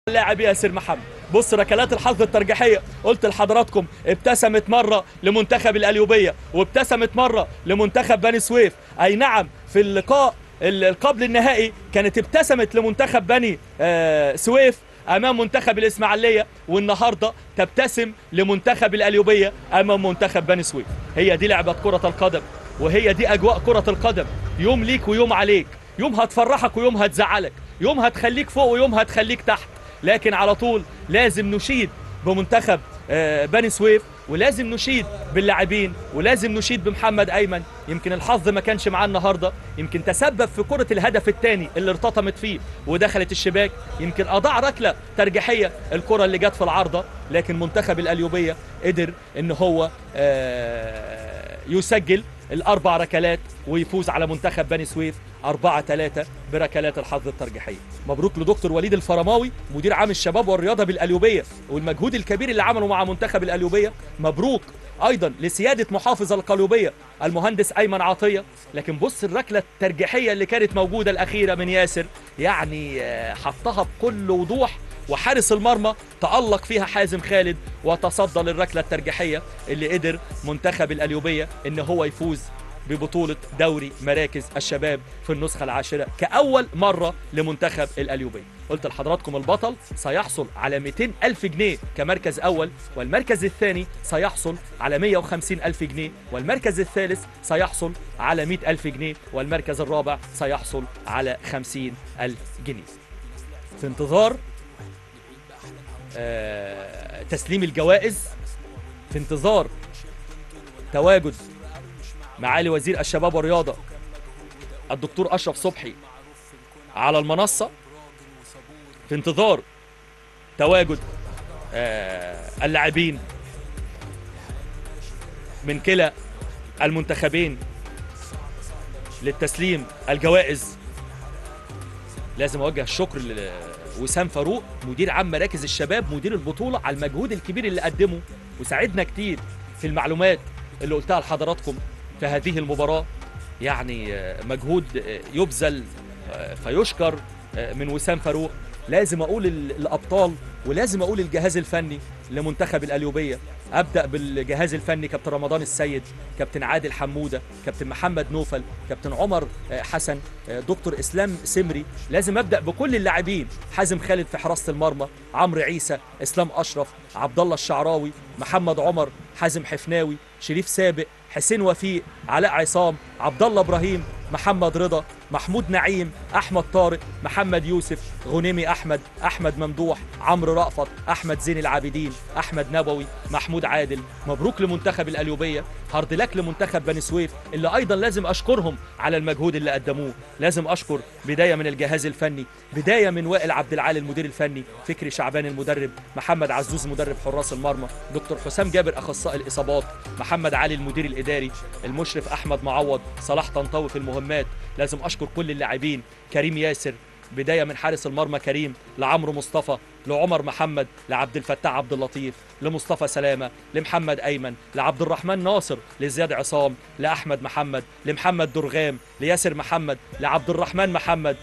اللاعب ياسر محمد بص ركلات الحظ الترجيحيه قلت لحضراتكم ابتسمت مره لمنتخب القليوبيه وابتسمت مره لمنتخب بني سويف اي نعم في اللقاء ال- قبل النهائي كانت ابتسمت لمنتخب بني آه، سويف امام منتخب الاسماعيليه والنهارده تبتسم لمنتخب القليوبيه امام منتخب بني سويف هي دي لعبه كره القدم وهي دي اجواء كره القدم يوم ليك ويوم عليك يوم هتفرحك ويوم هتزعلك يوم هتخليك فوق ويوم هتخليك تحت لكن على طول لازم نشيد بمنتخب آه، بني سويف ولازم نشيد باللاعبين ولازم نشيد بمحمد ايمن يمكن الحظ ما كانش معاه النهارده يمكن تسبب في كره الهدف الثاني اللي ارتطمت فيه ودخلت الشباك يمكن اضاع ركله ترجيحيه الكره اللي جت في العارضه لكن منتخب القليوبيه قدر ان هو آه، يسجل الاربع ركلات ويفوز على منتخب بني سويف 4 3 بركلات الحظ الترجيحيه مبروك لدكتور وليد الفرماوي مدير عام الشباب والرياضه بالقليوبيه والمجهود الكبير اللي عمله مع منتخب القليوبيه مبروك ايضا لسياده محافظ القليوبيه المهندس ايمن عطيه لكن بص الركله الترجيحيه اللي كانت موجوده الاخيره من ياسر يعني آه، حطها بكل وضوح وحارس المرمى تألق فيها حازم خالد وتصدى للركلة الترجيحية اللي قدر منتخب القليوبية ان هو يفوز ببطولة دوري مراكز الشباب في النسخة العاشرة كأول مرة لمنتخب القليوبية قلت لحضراتكم البطل سيحصل على 200 ألف جنيه كمركز أول والمركز الثاني سيحصل على 150 ألف جنيه والمركز الثالث سيحصل على 100 ألف جنيه والمركز الرابع سيحصل على 50 ألف جنيه في انتظار آه، تسليم الجوائز في انتظار تواجد معالي وزير الشباب والرياضة الدكتور أشرف صبحي على المنصة في انتظار تواجد آه، اللاعبين من كلا المنتخبين للتسليم الجوائز لازم اوجه الشكر لوسام فاروق مدير عام مراكز الشباب مدير البطوله على المجهود الكبير اللي قدمه وساعدنا كتير في المعلومات اللي قلتها لحضراتكم في هذه المباراه يعني آه، مجهود آه، يبذل آه، فيشكر آه، من وسام فاروق لازم اقول ال- الابطال ولازم اقول الجهاز الفني لمنتخب القليوبيه ابدا بالجهاز الفني كابتن رمضان السيد كابتن عادل حموده كابتن محمد نوفل كابتن عمر آه، حسن آه، دكتور اسلام سمري لازم ابدا بكل اللاعبين حازم خالد في حراسه المرمى عمرو عيسى اسلام اشرف عبد الله الشعراوي محمد عمر حازم حفناوي شريف سابق حسين وفيق علاء عصام عبد الله ابراهيم محمد رضا محمود نعيم احمد طارق محمد يوسف غنيمي احمد احمد ممدوح عمرو رأفت احمد زين العابدين احمد نبوي محمود عادل مبروك لمنتخب القليوبيه هارد لك لمنتخب بني سويف اللي ايضا لازم اشكرهم على المجهود اللي قدموه لازم اشكر بدايه من الجهاز الفني بدايه من وائل عبد العال المدير الفني فكري شعبان المدرب محمد عزوز مدرب حراس المرمى دكتور حسام جابر اخصائي الاصابات محمد علي المدير الاداري المشرف احمد معوض صلاح طنطاوي في المهمات لازم اشكر كل اللاعبين كريم ياسر بدايه من حارس المرمى كريم لعمرو مصطفى لعمر محمد لعبد الفتاح عبد اللطيف لمصطفى سلامه لمحمد ايمن لعبد الرحمن ناصر لزياد عصام لاحمد محمد لمحمد درغام لياسر محمد لعبد الرحمن محمد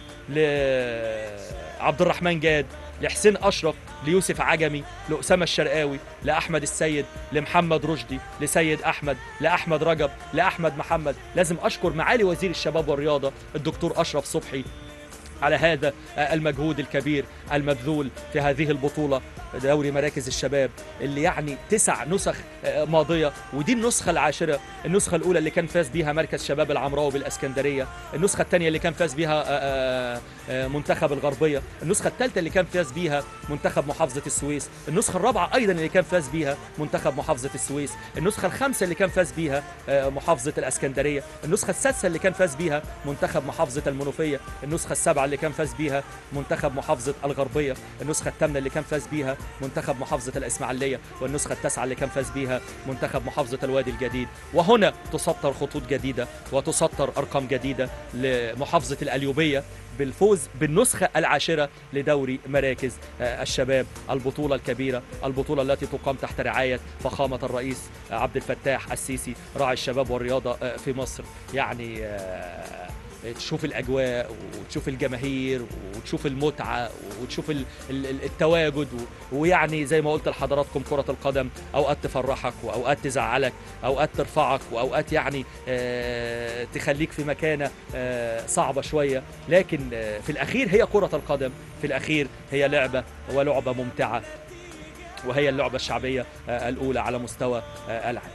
لعبد الرحمن جاد لحسين اشرف ليوسف عجمي لاسامه الشرقاوي لاحمد السيد لمحمد رشدي لسيد احمد لاحمد رجب لاحمد محمد لازم اشكر معالي وزير الشباب والرياضه الدكتور اشرف صبحي على هذا المجهود الكبير المبذول في هذه البطولة دوري مراكز الشباب اللي يعني تسع نسخ ماضية ودي النسخة العاشرة النسخة الأولى اللي كان فاز بيها مركز شباب العمراوي بالأسكندرية النسخة الثانية اللي كان فاز بيها منتخب الغربية النسخة الثالثة اللي كان فاز بيها منتخب محافظة السويس النسخة الرابعة أيضا اللي كان فاز بيها منتخب محافظة السويس النسخة الخامسة اللي كان فاز بيها محافظة الأسكندرية النسخة السادسة اللي كان فاز بيها منتخب محافظة المنوفية النسخة السابعة اللي كان فاز بيها منتخب محافظة الغربية النسخة الثامنة اللي كان فاز بيها منتخب محافظة الإسماعيلية والنسخة التاسعة اللي كان فاز بيها منتخب محافظة الوادي الجديد وهنا تسطر خطوط جديدة وتسطر أرقام جديدة لمحافظة القليوبية بالفوز بالنسخة العاشرة لدوري مراكز الشباب البطولة الكبيرة البطولة التي تقام تحت رعاية فخامة الرئيس عبد الفتاح السيسي راعي الشباب والرياضة في مصر يعني تشوف الاجواء وتشوف الجماهير وتشوف المتعه وتشوف ال- ال- ال- التواجد و- ويعني زي ما قلت لحضراتكم كره القدم اوقات تفرحك واوقات تزعلك اوقات ترفعك واوقات يعني آه، تخليك في مكانه آه، صعبه شويه لكن آه، في الاخير هي كره القدم في الاخير هي لعبه ولعبه ممتعه وهي اللعبه الشعبيه آه، الاولى على مستوى آه، العالم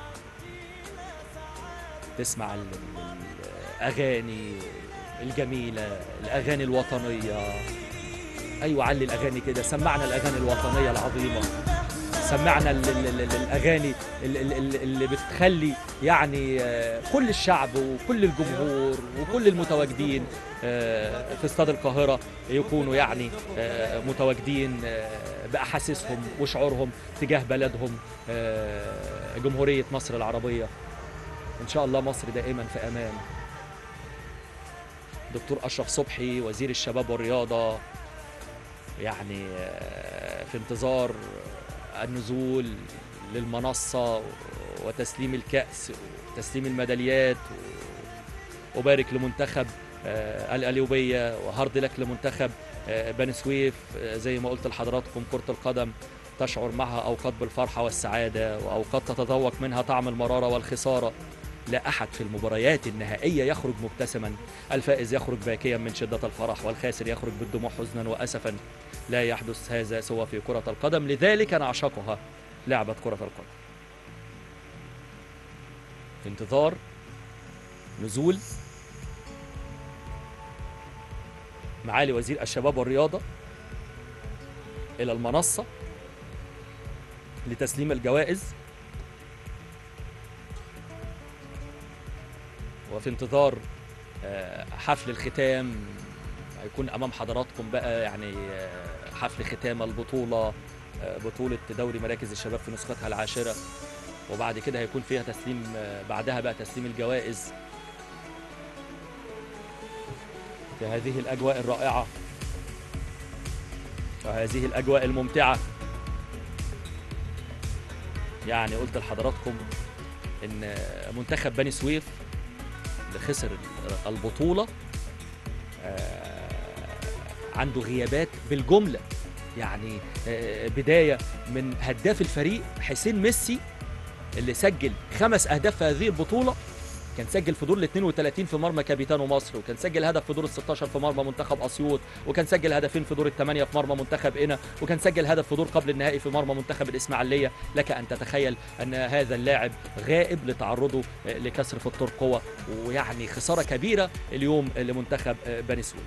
تسمع ال- ال- الاغاني الجميله الاغاني الوطنيه ايوه علي الاغاني كده سمعنا الاغاني الوطنيه العظيمه سمعنا ال ال ال ال الاغاني ال- ال- ال- اللي بتخلي يعني آه، كل الشعب وكل الجمهور وكل المتواجدين آه، في استاد القاهره يكونوا يعني آه، متواجدين آه، باحاسيسهم وشعورهم تجاه بلدهم آه، جمهوريه مصر العربيه ان شاء الله مصر دائما في امان دكتور اشرف صبحي وزير الشباب والرياضه يعني آه، في انتظار النزول للمنصه وتسليم الكاس وتسليم الميداليات وبارك لمنتخب آه، القليوبيه وهارد لك لمنتخب آه، بني سويف آه، زي ما قلت لحضراتكم كره القدم تشعر معها اوقات بالفرحه والسعاده واوقات تتذوق منها طعم المراره والخساره لا احد في المباريات النهائيه يخرج مبتسما الفائز يخرج باكيا من شده الفرح والخاسر يخرج بالدموع حزنا واسفا لا يحدث هذا سوى في كره القدم لذلك نعشقها لعبه كره القدم في انتظار نزول معالي وزير الشباب والرياضه الى المنصه لتسليم الجوائز وفي انتظار آه، حفل الختام هيكون امام حضراتكم بقى يعني آه، حفل ختام البطوله آه، بطوله دوري مراكز الشباب في نسختها العاشره وبعد كده هيكون فيها تسليم آه، بعدها بقى تسليم الجوائز في هذه الاجواء الرائعه وهذه الاجواء الممتعه يعني قلت لحضراتكم ان منتخب بني سويف اللي خسر البطوله آه، عنده غيابات بالجمله يعني آه، بدايه من هداف الفريق حسين ميسي اللي سجل خمس اهداف في هذه البطوله كان سجل في دور ال 32 في مرمى كابيتانو مصر وكان سجل هدف في دور ال 16 في مرمى منتخب اسيوط وكان سجل هدفين في دور الثمانيه في مرمى منتخب قنا وكان سجل هدف في دور قبل النهائي في مرمى منتخب الاسماعيليه لك ان تتخيل ان هذا اللاعب غائب لتعرضه آه، لكسر في الترقوه ويعني خساره كبيره اليوم لمنتخب آه، بني سويف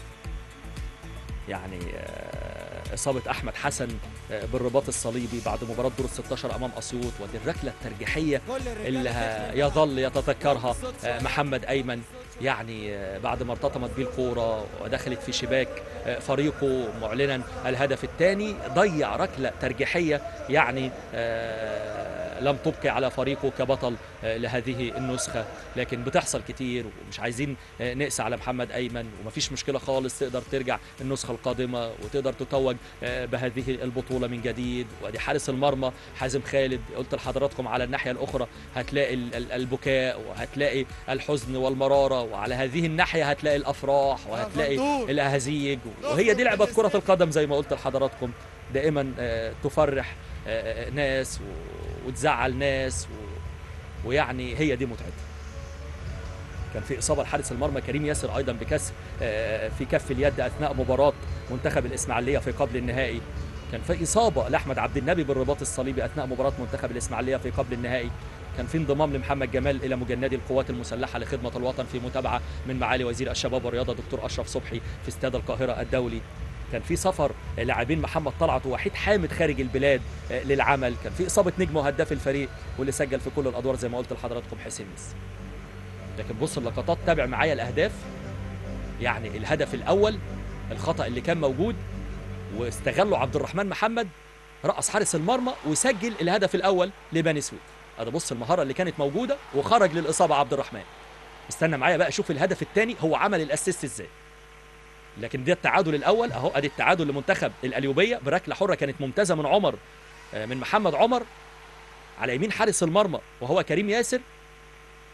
يعني آه، اصابه احمد حسن آه، بالرباط الصليبي بعد مباراه دور ال 16 امام اسيوط ودي الركله الترجيحيه اللي ه- يظل يتذكرها آه، محمد ايمن يعني آه، بعد ما ارتطمت بيه الكوره ودخلت في شباك آه، فريقه معلنا الهدف الثاني ضيع ركله ترجيحيه يعني آه، لم تبقي على فريقه كبطل آه، لهذه النسخه لكن بتحصل كتير ومش عايزين آه، نقسى على محمد ايمن ومفيش مشكله خالص تقدر ترجع النسخه القادمه وتقدر تتوج آه، بهذه البطوله من جديد وادي حارس المرمى حازم خالد قلت لحضراتكم على الناحيه الاخرى هتلاقي ال- ال- البكاء وهتلاقي الحزن والمراره وعلى هذه الناحيه هتلاقي الافراح وهتلاقي الاهازيج وهي دي لعبه كره القدم زي ما قلت لحضراتكم دائما آه، تفرح آه، آه، ناس و- وتزعل ناس و- ويعني هي دي متعتها كان في اصابه لحارس المرمى كريم ياسر ايضا بكسر آه، في كف اليد اثناء مباراه منتخب الاسماعيليه في قبل النهائي كان في اصابه لاحمد عبد النبي بالرباط الصليبي اثناء مباراه منتخب الاسماعيليه في قبل النهائي كان في انضمام لمحمد جمال الى مجندي القوات المسلحه لخدمه الوطن في متابعه من معالي وزير الشباب والرياضه دكتور اشرف صبحي في استاد القاهره الدولي كان في سفر لاعبين محمد طلعت ووحيد حامد خارج البلاد آه، للعمل كان في اصابه نجم وهداف الفريق واللي سجل في كل الادوار زي ما قلت لحضراتكم حسين ميسي لكن بص اللقطات تابع معايا الاهداف يعني الهدف الاول الخطا اللي كان موجود واستغله عبد الرحمن محمد رقص حارس المرمى وسجل الهدف الاول لبني سويف ادي بص المهاره اللي كانت موجوده وخرج للاصابه عبد الرحمن استنى معايا بقى شوف الهدف الثاني هو عمل الاسيست ازاي لكن ده التعادل الاول اهو ادي التعادل لمنتخب القليوبيه بركله حره كانت ممتازه من عمر آه، من محمد عمر على يمين حارس المرمى وهو كريم ياسر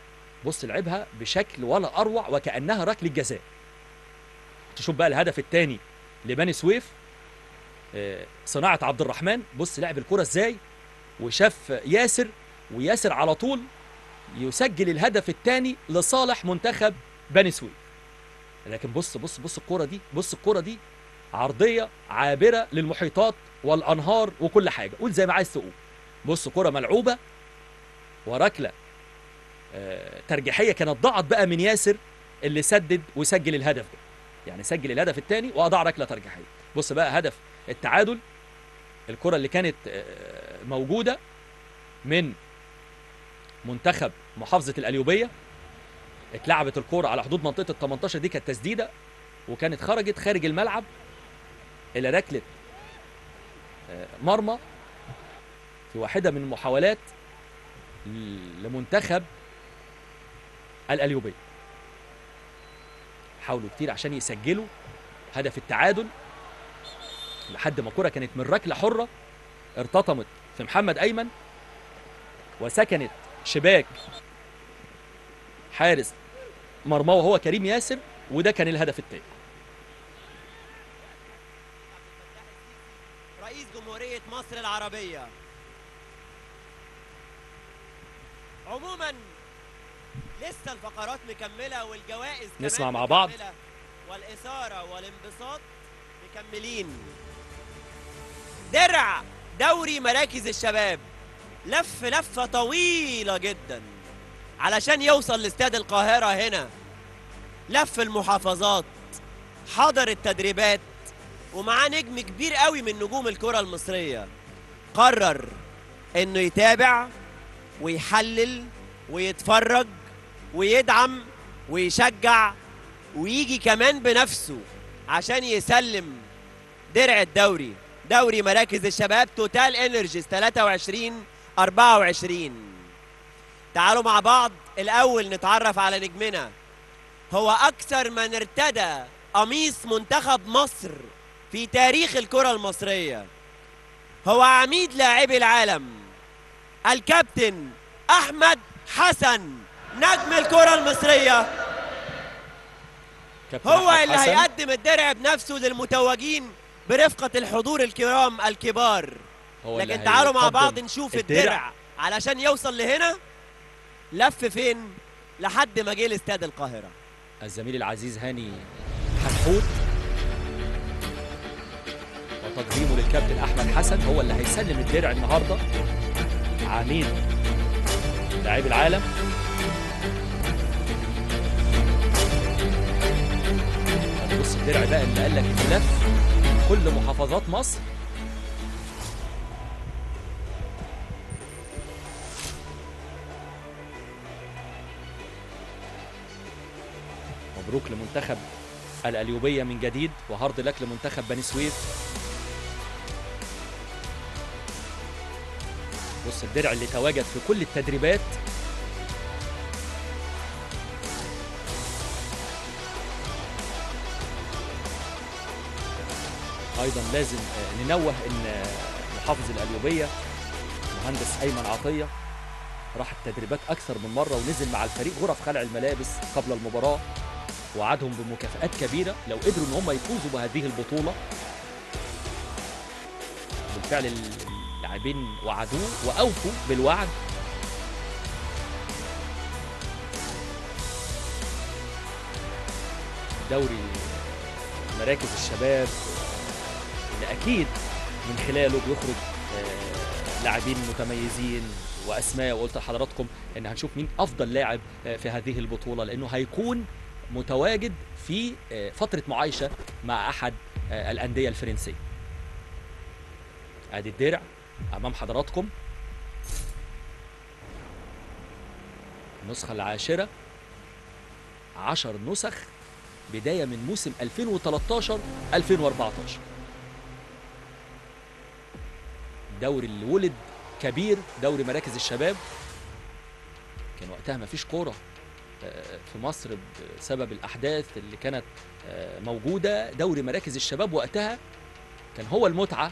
بص لعبها بشكل ولا اروع وكانها ركله جزاء تشوف بقى الهدف الثاني لبني سويف آه، صناعه عبد الرحمن بص لعب الكره ازاي وشاف ياسر وياسر على طول يسجل الهدف الثاني لصالح منتخب بني سويف لكن بص بص بص الكره دي بص الكره دي عرضيه عابره للمحيطات والانهار وكل حاجه قول زي ما عايز تقول بص كره ملعوبه وركله آه، ترجيحيه كانت ضاعت بقى من ياسر اللي سدد وسجل الهدف ده يعني سجل الهدف الثاني واضاع ركله ترجيحيه بص بقى هدف التعادل الكره اللي كانت آه، موجوده من منتخب محافظه القليوبيه اتلعبت الكره على حدود منطقه ال 18 دي كانت تسديده وكانت خرجت خارج الملعب الى ركله آه، مرمى في واحده من المحاولات لمنتخب القليوبيه حاولوا كتير عشان يسجلوا هدف التعادل لحد ما الكره كانت من ركله حره ارتطمت في محمد ايمن وسكنت شباك حارس مرماه وهو كريم ياسر وده كان الهدف الثاني رئيس جمهورية مصر العربية عموما لسه الفقرات مكملة والجوائز كمان نسمع مع بعض. مكملة، والإثارة والانبساط مكملين درع دوري مراكز الشباب لف لفة طويلة جدا علشان يوصل لاستاد القاهرة هنا لف المحافظات حضر التدريبات ومعاه نجم كبير قوي من نجوم الكرة المصرية قرر انه يتابع ويحلل ويتفرج ويدعم ويشجع ويجي كمان بنفسه عشان يسلم درع الدوري دوري مراكز الشباب توتال انرجيز 23 24 تعالوا مع بعض الاول نتعرف على نجمنا هو اكثر من ارتدى قميص منتخب مصر في تاريخ الكرة المصرية هو عميد لاعبي العالم الكابتن احمد حسن نجم الكرة المصرية كابتن هو أحمد اللي حسن. هيقدم الدرع بنفسه للمتوجين برفقة الحضور الكرام الكبار هو اللي لكن تعالوا مع هيقدم بعض نشوف الدرع. الدرع علشان يوصل لهنا لف فين لحد ما جه لاستاد القاهرة الزميل العزيز هاني حتحوت وتقديمه للكابتن احمد حسن هو اللي هيسلم الدرع النهارده عميد لاعبي العالم طب بص الدرع بقى اللي قال لك إنه لف كل محافظات مصر مبروك لمنتخب القليوبية من جديد وهارد لك لمنتخب بني سويف بص الدرع اللي تواجد في كل التدريبات ايضا لازم آه، ننوه ان آه، محافظ القليوبيه مهندس ايمن عطيه راح التدريبات اكثر من مره ونزل مع الفريق غرف خلع الملابس قبل المباراه وعدهم بمكافآت كبيره لو قدروا ان هم يفوزوا بهذه البطوله بالفعل اللاعبين وعدوه واوفوا بالوعد دوري مراكز الشباب اللي اكيد من خلاله بيخرج آه، لاعبين متميزين واسماء وقلت لحضراتكم ان هنشوف مين افضل لاعب آه، في هذه البطوله لانه هيكون متواجد في آه، فتره معايشه مع احد آه، الانديه الفرنسيه ادي الدرع امام حضراتكم النسخه العاشره عشر نسخ بدايه من موسم 2013 2014 الدوري اللي ولد كبير دوري مراكز الشباب كان وقتها ما فيش كوره آه، في مصر بسبب الاحداث اللي كانت آه، موجوده دوري مراكز الشباب وقتها كان هو المتعه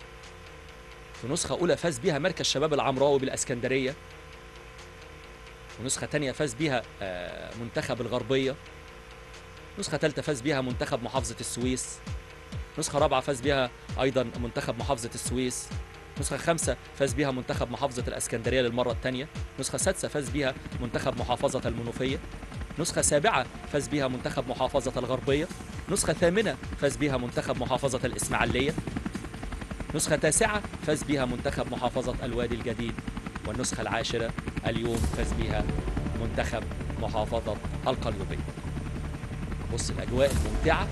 في نسخه اولى فاز بيها مركز شباب العمراوي بالاسكندريه ونسخة تانية فاز بيها آه، منتخب الغربية نسخة ثالثة فاز بيها منتخب محافظة السويس نسخة رابعة فاز بيها أيضا منتخب محافظة السويس نسخة خامسة فاز بيها منتخب محافظة الأسكندرية للمرة الثانية نسخة سادسة فاز بيها منتخب محافظة المنوفية نسخة سابعة فاز بيها منتخب محافظة الغربية نسخة ثامنة فاز بيها منتخب محافظة الإسماعيلية نسخة تاسعة فاز بها منتخب محافظة الوادي الجديد والنسخة العاشرة اليوم فاز بها منتخب محافظة القليوبية بص الأجواء الممتعة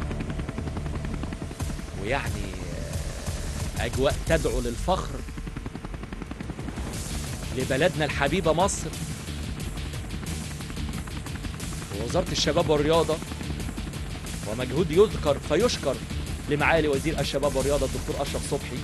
ويعني آه، أجواء تدعو للفخر لبلدنا الحبيبة مصر ووزارة الشباب والرياضة ومجهود يذكر فيشكر لمعالي وزير الشباب والرياضة الدكتور أشرف صبحي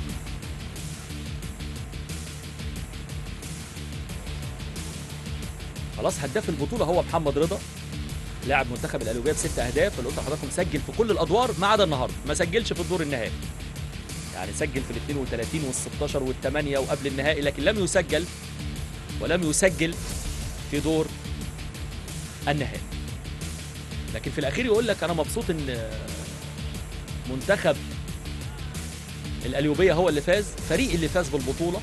خلاص هداف البطولة هو محمد رضا لاعب منتخب القليوبية بست أهداف اللي قلت لحضراتكم سجل في كل الأدوار ما عدا النهاردة ما سجلش في الدور النهائي يعني سجل في ال 32 وال 16 وال 8 وقبل النهائي لكن لم يسجل ولم يسجل في دور النهائي لكن في الأخير يقول لك أنا مبسوط إن منتخب القليوبية هو اللي فاز فريق اللي فاز بالبطولة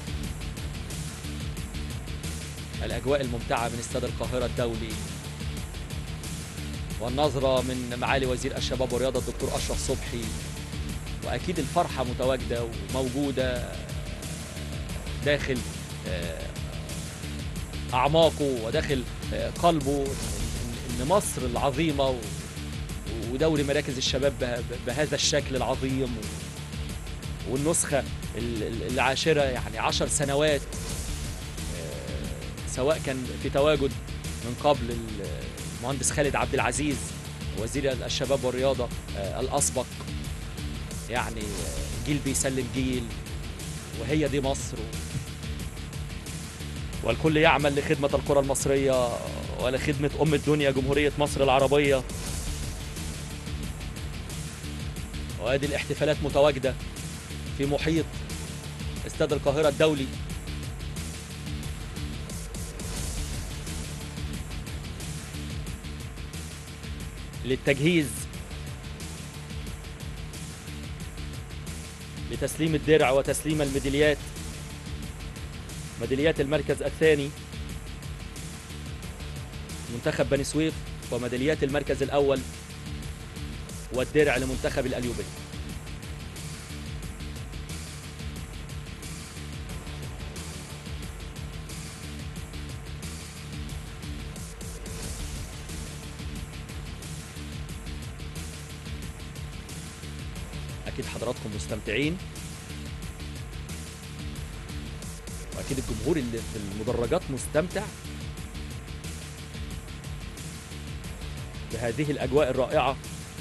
الأجواء الممتعة من استاد القاهرة الدولي والنظرة من معالي وزير الشباب والرياضة الدكتور أشرف صبحي وأكيد الفرحة متواجدة وموجودة داخل آه، أعماقه وداخل آه، قلبه إن- إن مصر العظيمة و- ودوري مراكز الشباب به- بهذا الشكل العظيم و- والنسخة ال- ال- العاشرة يعني عشر سنوات آه، سواء كان في تواجد من قبل ال- المهندس خالد عبد العزيز وزير الشباب والرياضة آه، الأسبق يعني آه، جيل بيسلم جيل وهي دي مصر والكل يعمل لخدمة الكرة المصرية ولخدمة أم الدنيا جمهورية مصر العربية وادي الاحتفالات متواجده في محيط استاد القاهره الدولي للتجهيز لتسليم الدرع وتسليم الميداليات ميداليات المركز الثاني منتخب بني سويف وميداليات المركز الاول والدرع لمنتخب الأليوبية أكيد حضراتكم مستمتعين وأكيد الجمهور اللي في المدرجات مستمتع بهذه الأجواء الرائعة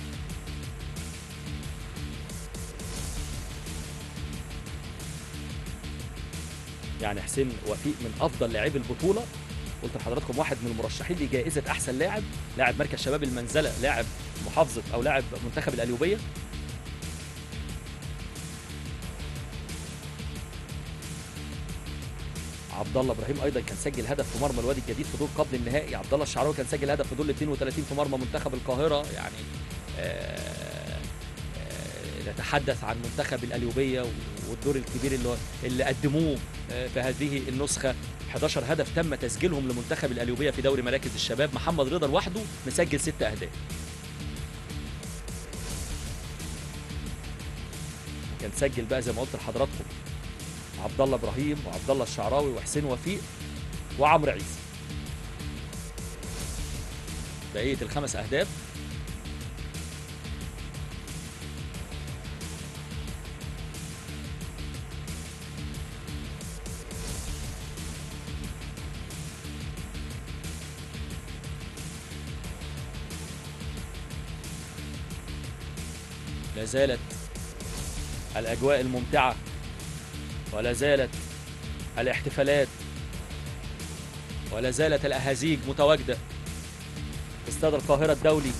يعني حسين وفيق من افضل لاعبي البطوله قلت لحضراتكم واحد من المرشحين لجائزه احسن لاعب لاعب مركز شباب المنزله لاعب محافظه او لاعب منتخب القليوبيه عبد الله ابراهيم ايضا كان سجل هدف في مرمى الوادي الجديد في دور قبل النهائي عبد الله الشعراوي كان سجل هدف في دور ال 32 في مرمى منتخب القاهره يعني آه، آه، نتحدث عن منتخب القليوبيه والدور الكبير اللي اللي قدموه آه، في هذه النسخه 11 هدف تم تسجيلهم لمنتخب القليوبيه في دوري مراكز الشباب محمد رضا لوحده مسجل ست اهداف كان سجل بقى زي ما قلت لحضراتكم عبد الله ابراهيم وعبد الله الشعراوي وحسين وفيق وعمرو عيسى بقيه الخمس اهداف لا زالت الأجواء الممتعة ولا زالت الاحتفالات ولا زالت الأهازيج متواجدة في استاد القاهرة الدولي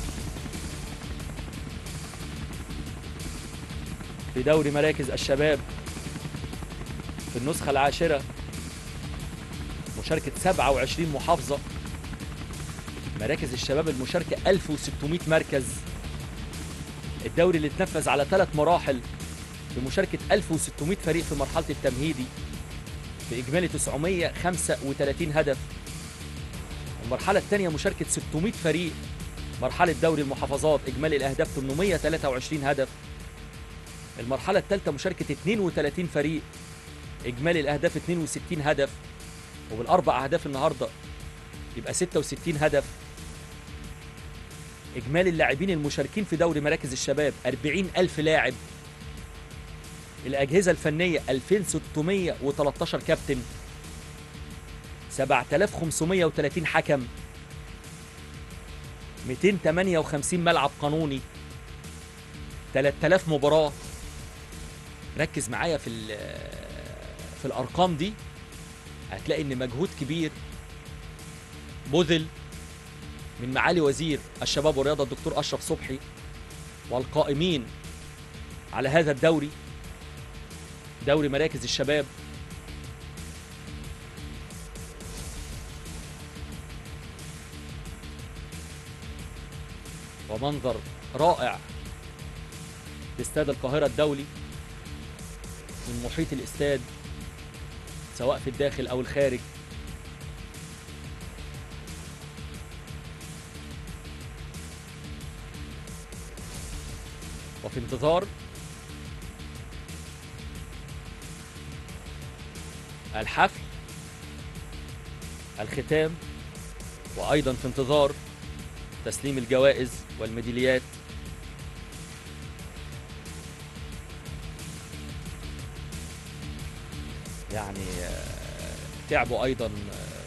في دوري مراكز الشباب في النسخة العاشرة مشاركة 27 محافظة مراكز الشباب المشاركة 1600 مركز الدوري اللي اتنفذ على ثلاث مراحل بمشاركة 1600 فريق في مرحلة التمهيدي بإجمالي 935 هدف المرحلة الثانية مشاركة 600 فريق مرحلة دوري المحافظات إجمالي الأهداف 823 هدف المرحلة الثالثة مشاركة 32 فريق إجمالي الأهداف 62 هدف وبالأربع أهداف النهاردة يبقى 66 هدف إجمالي اللاعبين المشاركين في دوري مراكز الشباب 40 ألف لاعب الأجهزة الفنية 2613 كابتن 7530 حكم 258 ملعب قانوني 3000 مباراة ركز معايا في ال- في الأرقام دي هتلاقي إن مجهود كبير بذل من معالي وزير الشباب والرياضة الدكتور أشرف صبحي والقائمين على هذا الدوري دوري مراكز الشباب ومنظر رائع لاستاد القاهرة الدولي من محيط الاستاد سواء في الداخل أو الخارج وفي انتظار الحفل الختام وايضا في انتظار تسليم الجوائز والميداليات يعني آه، تعبوا ايضا آه،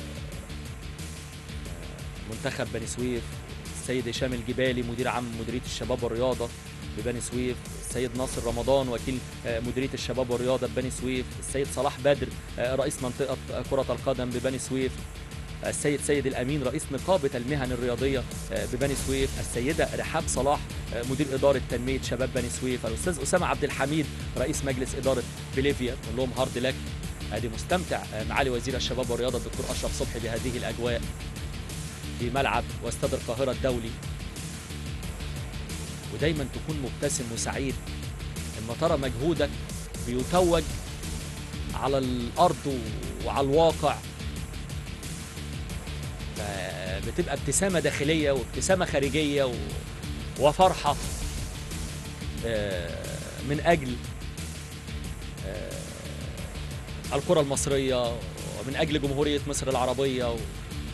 آه، منتخب بني سويف السيد هشام الجبالي مدير عام مديريه الشباب والرياضه ببني سويف السيد ناصر رمضان وكيل آه، مديريه الشباب والرياضه ببني سويف السيد صلاح بدر آه، رئيس منطقه كره القدم ببني سويف السيد سيد الامين رئيس نقابه المهن الرياضيه آه، ببني سويف السيده رحاب صلاح آه، مدير اداره تنميه شباب بني سويف الاستاذ اسامه عبد الحميد رئيس مجلس اداره بليفيا نقول لهم هارد لك ادي مستمتع آه، معالي وزير الشباب والرياضه الدكتور اشرف صبحي بهذه الاجواء في ملعب واستاد القاهره الدولي ودايما تكون مبتسم وسعيد لما ترى مجهودك بيتوج على الارض وعلى الواقع بتبقى ابتسامه داخليه وابتسامه خارجيه و... وفرحه آه، من اجل آه، الكره المصريه ومن اجل جمهوريه مصر العربيه و...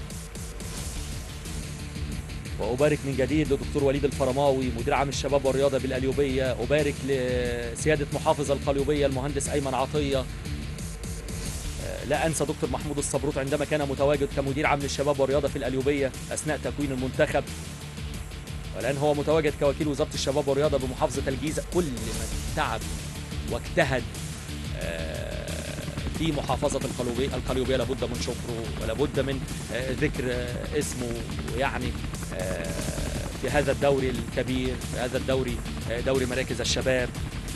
وأبارك من جديد لدكتور وليد الفرماوي مدير عام الشباب والرياضة بالأليوبية أبارك لسيادة محافظ القليوبية المهندس أيمن عطية آه، لا أنسى دكتور محمود الصبروت عندما كان متواجد كمدير عام للشباب والرياضة في الأليوبية أثناء تكوين المنتخب والآن هو متواجد كوكيل وزارة الشباب والرياضة بمحافظة الجيزة كل من تعب واجتهد آه، في محافظة القليوبية القليوبية لابد من شكره ولابد من آه، ذكر آه، اسمه يعني آه، في هذا الدوري الكبير في هذا الدوري آه، دوري مراكز الشباب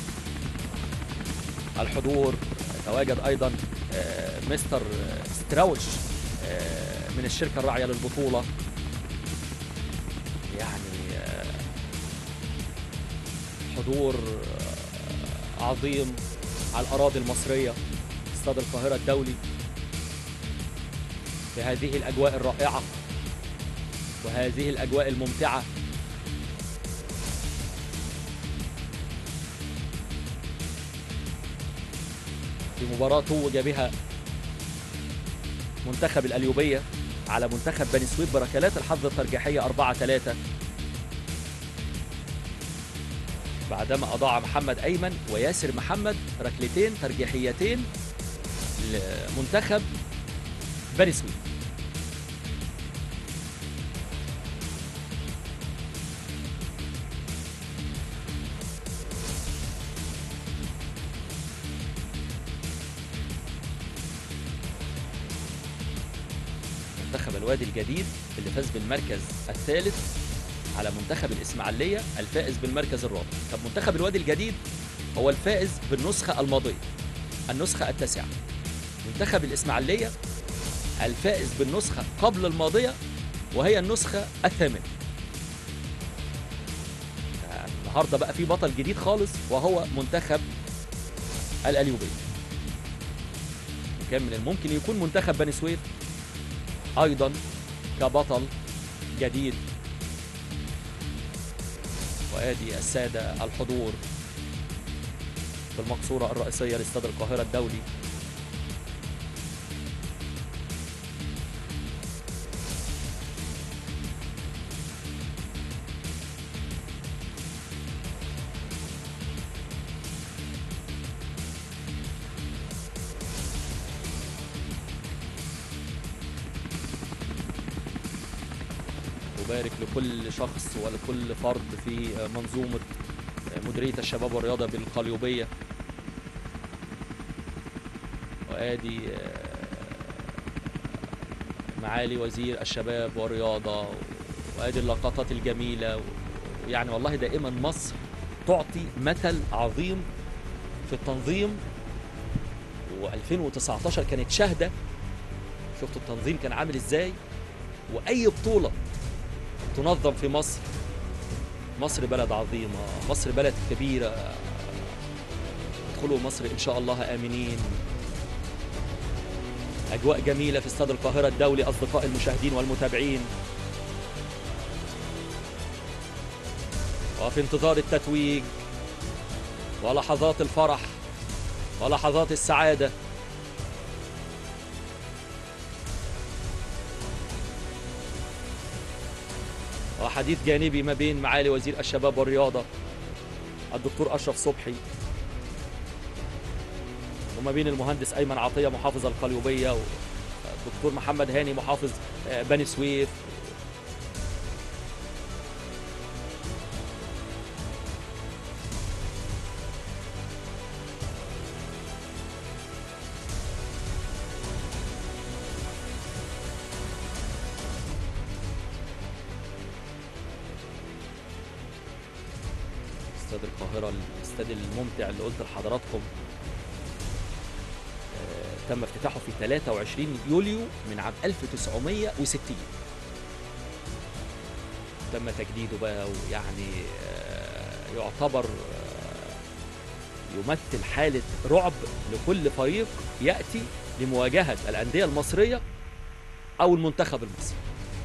الحضور تواجد ايضا آه، مستر آه، ستراوش آه، من الشركه الراعيه للبطوله يعني آه، حضور آه، عظيم على الاراضي المصريه استاد القاهره الدولي في هذه الاجواء الرائعه وهذه الاجواء الممتعه في مباراة توج بها منتخب الأليوبية على منتخب بني سويف بركلات الحظ الترجيحية 4 3 بعدما أضاع محمد أيمن وياسر محمد ركلتين ترجيحيتين لمنتخب بني سويف منتخب الوادي الجديد اللي فاز بالمركز الثالث على منتخب الإسماعيلية الفائز بالمركز الرابع طب منتخب الوادي الجديد هو الفائز بالنسخة الماضية النسخة التاسعة منتخب الإسماعيلية الفائز بالنسخة قبل الماضية وهي النسخة الثامنة النهارده بقى في بطل جديد خالص وهو منتخب القليوبية كان من الممكن يكون منتخب بني سويف أيضا كبطل جديد وادي السادة الحضور في المقصورة الرئيسية لاستاد القاهرة الدولي أبارك لكل شخص ولكل فرد في منظومة مديرية الشباب والرياضة بالقليوبية وآدي معالي وزير الشباب والرياضة وآدي اللقطات الجميلة يعني والله دائما مصر تعطي مثل عظيم في التنظيم و2019 كانت شاهدة شفت التنظيم كان عامل ازاي واي بطولة تنظم في مصر مصر بلد عظيمة مصر بلد كبيرة ادخلوا مصر إن شاء الله آمنين أجواء جميلة في استاد القاهرة الدولي أصدقاء المشاهدين والمتابعين وفي انتظار التتويج ولحظات الفرح ولحظات السعادة وحديث جانبي ما بين معالي وزير الشباب والرياضة الدكتور أشرف صبحي وما بين المهندس أيمن عطية محافظ القليوبية والدكتور محمد هاني محافظ بني سويف استاد القاهرة الاستاد الممتع اللي قلت لحضراتكم آه، تم افتتاحه في 23 يوليو من عام 1960 تم تجديده بقى ويعني آه، يعتبر آه، يمثل حالة رعب لكل فريق يأتي لمواجهة الأندية المصرية أو المنتخب المصري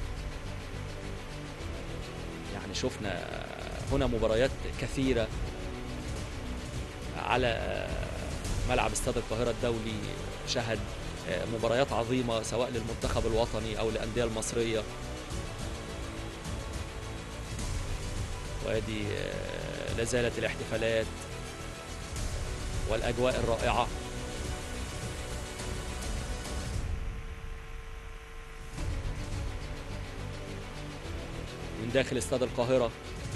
يعني شفنا هنا مباريات كثيرة على ملعب استاد القاهرة الدولي شهد مباريات عظيمة سواء للمنتخب الوطني أو الأندية المصرية وادي لا زالت الاحتفالات والأجواء الرائعة من داخل استاد القاهرة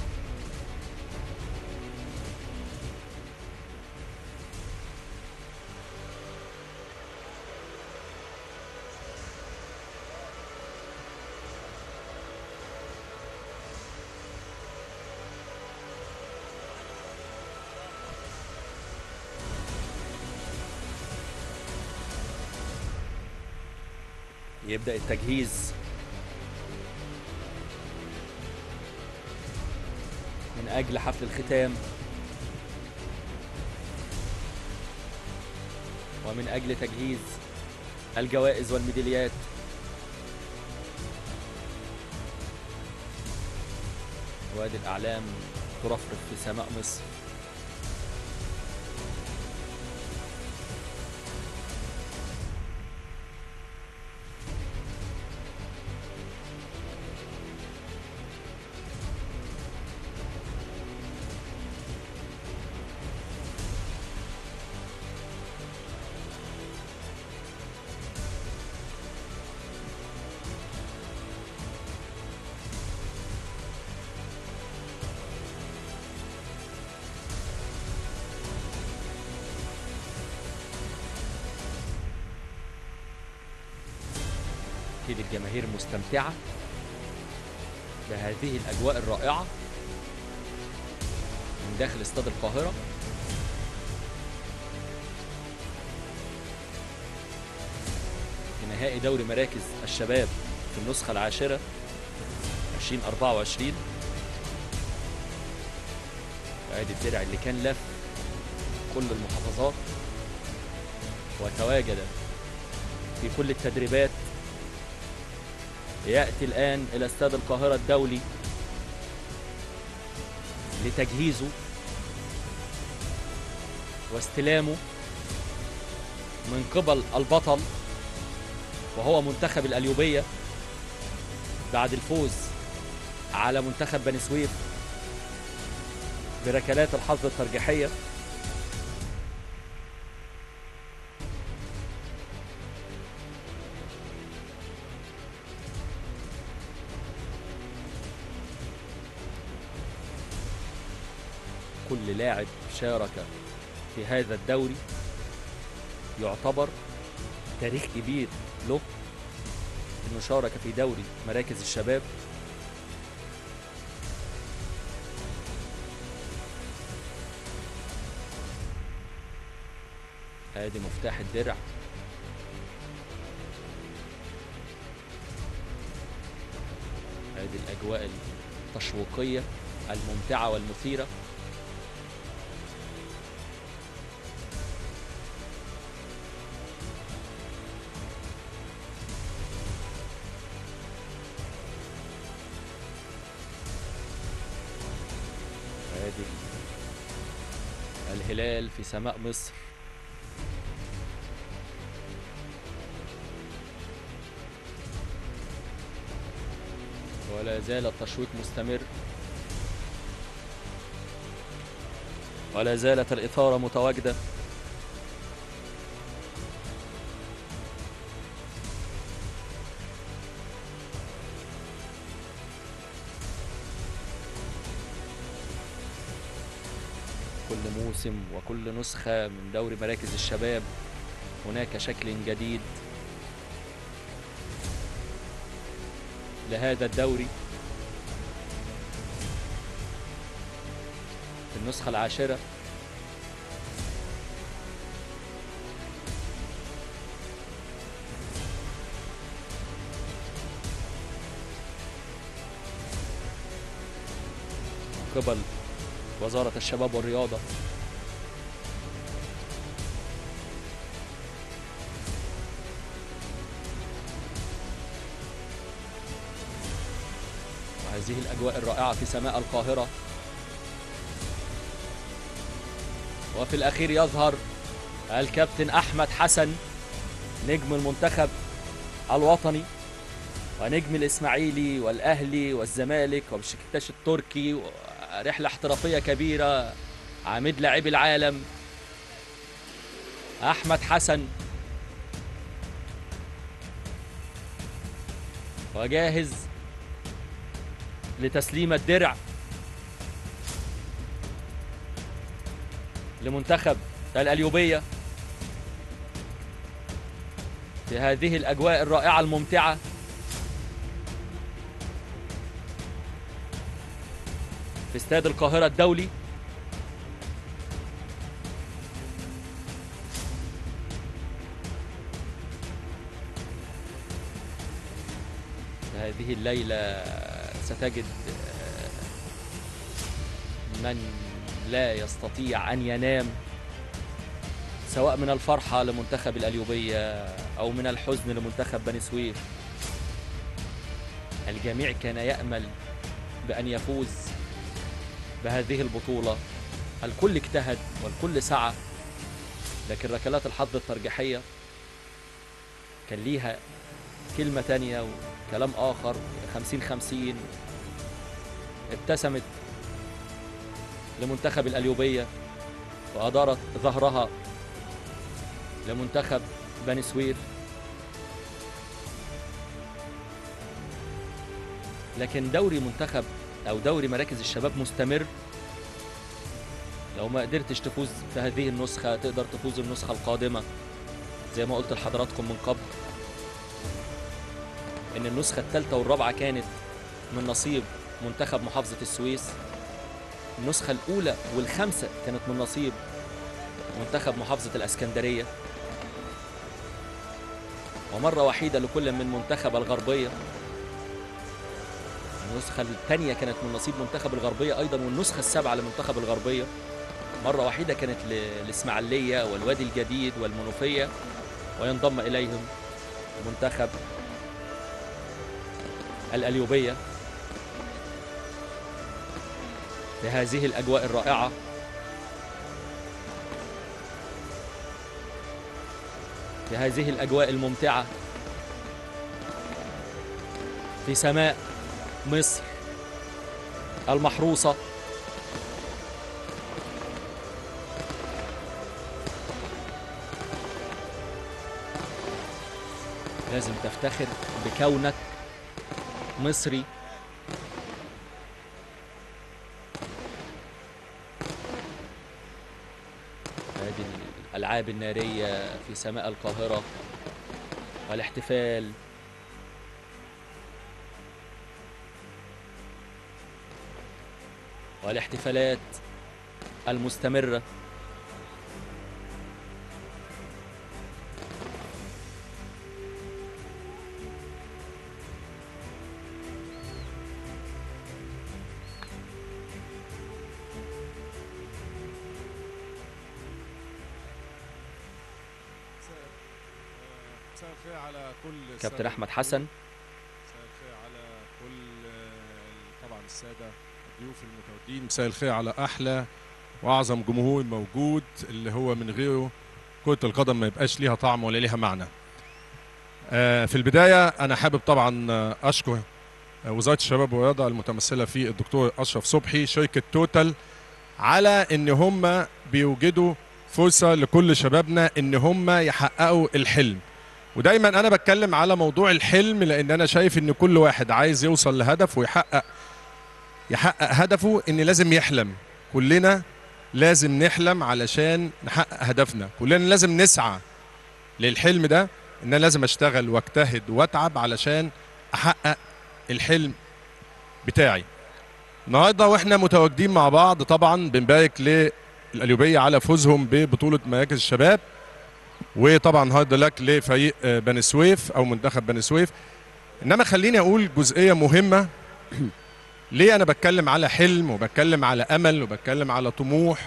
يبدأ التجهيز من أجل حفل الختام ومن أجل تجهيز الجوائز والميداليات وادي الأعلام ترفرف في سماء مصر أكيد الجماهير مستمتعة بهذه الأجواء الرائعة من داخل استاد القاهرة في نهائي دوري مراكز الشباب في النسخة العاشرة 2024 وادي الدرع اللي كان لف كل المحافظات وتواجد في كل التدريبات يأتي الآن إلى استاد القاهرة الدولي لتجهيزه واستلامه من قبل البطل وهو منتخب الأليوبية بعد الفوز على منتخب بني سويف بركلات الحظ الترجيحية كل لاعب شارك في هذا الدوري يعتبر تاريخ كبير له انه شارك في دوري مراكز الشباب ادي مفتاح الدرع ادي الاجواء التشويقيه الممتعه والمثيره ادي الهلال في سماء مصر ولا زال التشويق مستمر ولا زالت الإثارة متواجدة كل موسم وكل نسخة من دوري مراكز الشباب هناك شكل جديد لهذا الدوري في النسخة العاشرة من قبل وزارة الشباب والرياضة وهذه الأجواء الرائعة في سماء القاهرة وفي الأخير يظهر الكابتن أحمد حسن نجم المنتخب الوطني ونجم الإسماعيلي والأهلي والزمالك وبشكتاش التركي رحلة احترافية كبيرة عميد لاعبي العالم أحمد حسن وجاهز لتسليم الدرع لمنتخب الأليوبية في هذه الأجواء الرائعة الممتعة في استاد القاهرة الدولي هذه الليلة ستجد من لا يستطيع أن ينام سواء من الفرحة لمنتخب الأليوبية أو من الحزن لمنتخب بني سويف الجميع كان يأمل بأن يفوز بهذه البطولة الكل اجتهد والكل سعى لكن ركلات الحظ الترجيحية كان ليها كلمة تانية وكلام آخر خمسين خمسين ابتسمت لمنتخب الأليوبية وأدارت ظهرها لمنتخب بني سويف لكن دوري منتخب أو دوري مراكز الشباب مستمر لو ما قدرتش تفوز في هذه النسخة تقدر تفوز النسخة القادمة زي ما قلت لحضراتكم من قبل إن النسخة الثالثة والرابعة كانت من نصيب منتخب محافظة السويس النسخة الأولى والخامسة كانت من نصيب منتخب محافظة الأسكندرية ومرة وحيدة لكل من منتخب الغربية النسخة الثانية كانت من نصيب منتخب الغربية أيضا والنسخة السابعة لمنتخب الغربية مرة وحيدة كانت للإسماعيلية والوادي الجديد والمنوفية وينضم إليهم منتخب الأليوبية في هذه الأجواء الرائعة في هذه الأجواء الممتعة في سماء مصر المحروسة لازم تفتخر بكونك مصري هذه الألعاب النارية في سماء القاهرة والاحتفال والاحتفالات المستمرة مساء الخير على كل كابتن السادة أحمد حسن مساء الخير على كل آه، طبعا الساده الضيوف المتواجدين مساء الخير على احلى واعظم جمهور موجود اللي هو من غيره كره القدم ما يبقاش ليها طعم ولا ليها معنى آه، في البدايه انا حابب طبعا آه، اشكر آه، وزاره الشباب والرياضه المتمثله في الدكتور اشرف صبحي شركه توتال على ان هم بيوجدوا فرصه لكل شبابنا ان هم يحققوا الحلم ودايما انا بتكلم على موضوع الحلم لان انا شايف ان كل واحد عايز يوصل لهدف ويحقق يحقق هدفه ان لازم يحلم كلنا لازم نحلم علشان نحقق هدفنا كلنا لازم نسعى للحلم ده ان انا لازم اشتغل واجتهد واتعب علشان احقق الحلم بتاعي النهارده واحنا متواجدين مع بعض طبعا بنبارك للقليوبيه على فوزهم ببطوله مراكز الشباب وطبعا هارد لك لفريق آه، بني سويف او منتخب بني سويف انما خليني اقول جزئيه مهمه ليه انا بتكلم على حلم وبتكلم على امل وبتكلم على طموح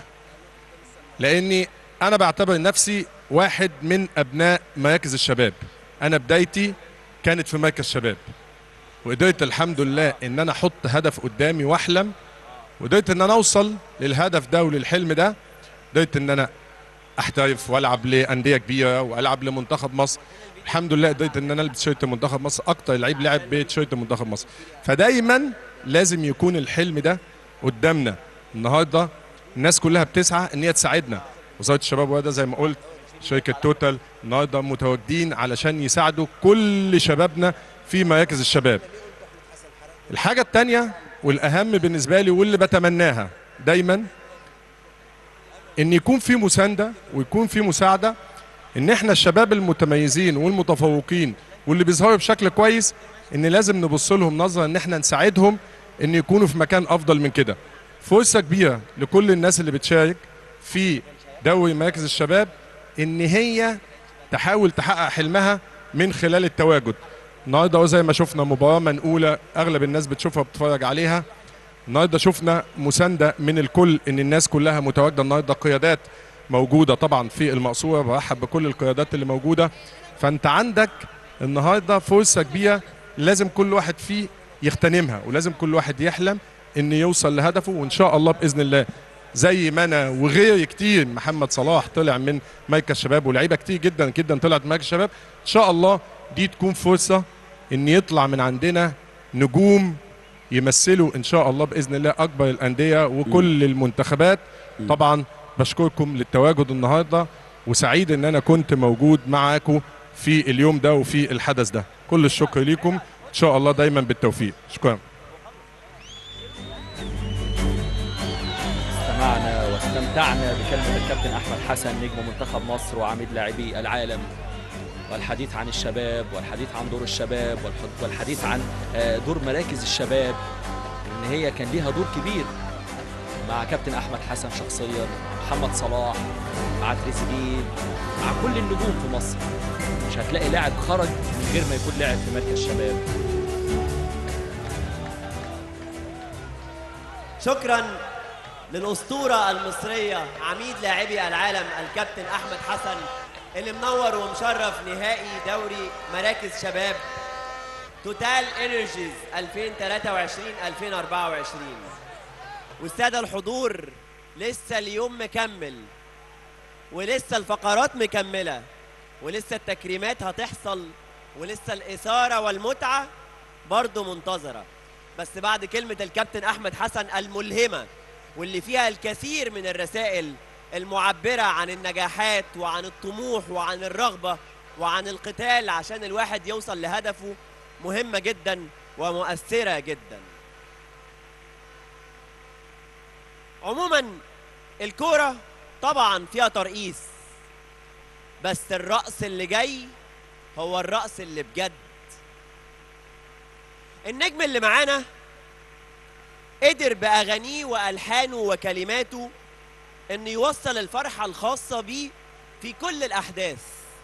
لاني انا بعتبر نفسي واحد من ابناء مراكز الشباب انا بدايتي كانت في مركز شباب وقدرت الحمد لله ان انا احط هدف قدامي واحلم وقدرت ان انا اوصل للهدف ده وللحلم ده قدرت ان انا احترف والعب لانديه كبيره والعب لمنتخب مصر الحمد لله قدرت ان انا البس تيشيرت منتخب مصر اكتر لعيب لعب بتيشيرت منتخب مصر فدايما لازم يكون الحلم ده قدامنا النهارده الناس كلها بتسعى ان هي تساعدنا وزاره الشباب والرياضه زي ما قلت شركه توتال النهارده متواجدين علشان يساعدوا كل شبابنا في مراكز الشباب الحاجه الثانيه والاهم بالنسبه لي واللي بتمناها دايما ان يكون في مسانده ويكون في مساعده ان احنا الشباب المتميزين والمتفوقين واللي بيظهروا بشكل كويس ان لازم نبص لهم نظره ان احنا نساعدهم ان يكونوا في مكان افضل من كده فرصه كبيره لكل الناس اللي بتشارك في دوري مراكز الشباب ان هي تحاول تحقق حلمها من خلال التواجد النهارده أهو زي ما شفنا مباراه منقوله اغلب الناس بتشوفها بتتفرج عليها النهارده شفنا مسانده من الكل ان الناس كلها متواجده النهارده قيادات موجوده طبعا في المقصوره برحب بكل القيادات اللي موجوده فانت عندك النهارده فرصه كبيره لازم كل واحد فيه يغتنمها ولازم كل واحد يحلم ان يوصل لهدفه وان شاء الله باذن الله زي ما انا وغيري كتير محمد صلاح طلع من مركز الشباب ولاعيبه كتير جدا جدا طلعت من مركز الشباب ان شاء الله دي تكون فرصه ان يطلع من عندنا نجوم يمثلوا ان شاء الله باذن الله اكبر الانديه وكل المنتخبات طبعا بشكركم للتواجد النهارده وسعيد ان انا كنت موجود معاكم في اليوم ده وفي الحدث ده كل الشكر ليكم ان شاء الله دايما بالتوفيق شكرا استمعنا واستمتعنا بكلمة الكابتن أحمد حسن نجم منتخب مصر وعميد لاعبي العالم والحديث عن الشباب والحديث عن دور الشباب والح- والحديث عن آه، دور مراكز الشباب إن هي كان ليها دور كبير مع كابتن احمد حسن شخصيا محمد صلاح مع تريزيجيه مع كل النجوم في مصر مش هتلاقي لاعب خرج من غير ما يكون لاعب في مركز شباب شكرا للأسطورة المصرية عميد لاعبي العالم الكابتن أحمد حسن اللي منور ومشرف نهائي دوري مراكز شباب توتال انرجيز 2023 2024 والسادة الحضور لسه اليوم مكمل ولسه الفقرات مكملة ولسه التكريمات هتحصل ولسه الإثارة والمتعة برضو منتظرة بس بعد كلمة الكابتن أحمد حسن الملهمة واللي فيها الكثير من الرسائل المعبرة عن النجاحات وعن الطموح وعن الرغبة وعن القتال عشان الواحد يوصل لهدفه مهمة جدا ومؤثرة جدا عموما الكورة طبعا فيها ترقيص بس الرأس اللي جاي هو الرأس اللي بجد النجم اللي معانا قدر بأغانيه وألحانه وكلماته إنه يوصل الفرحة الخاصة بيه في كل الأحداث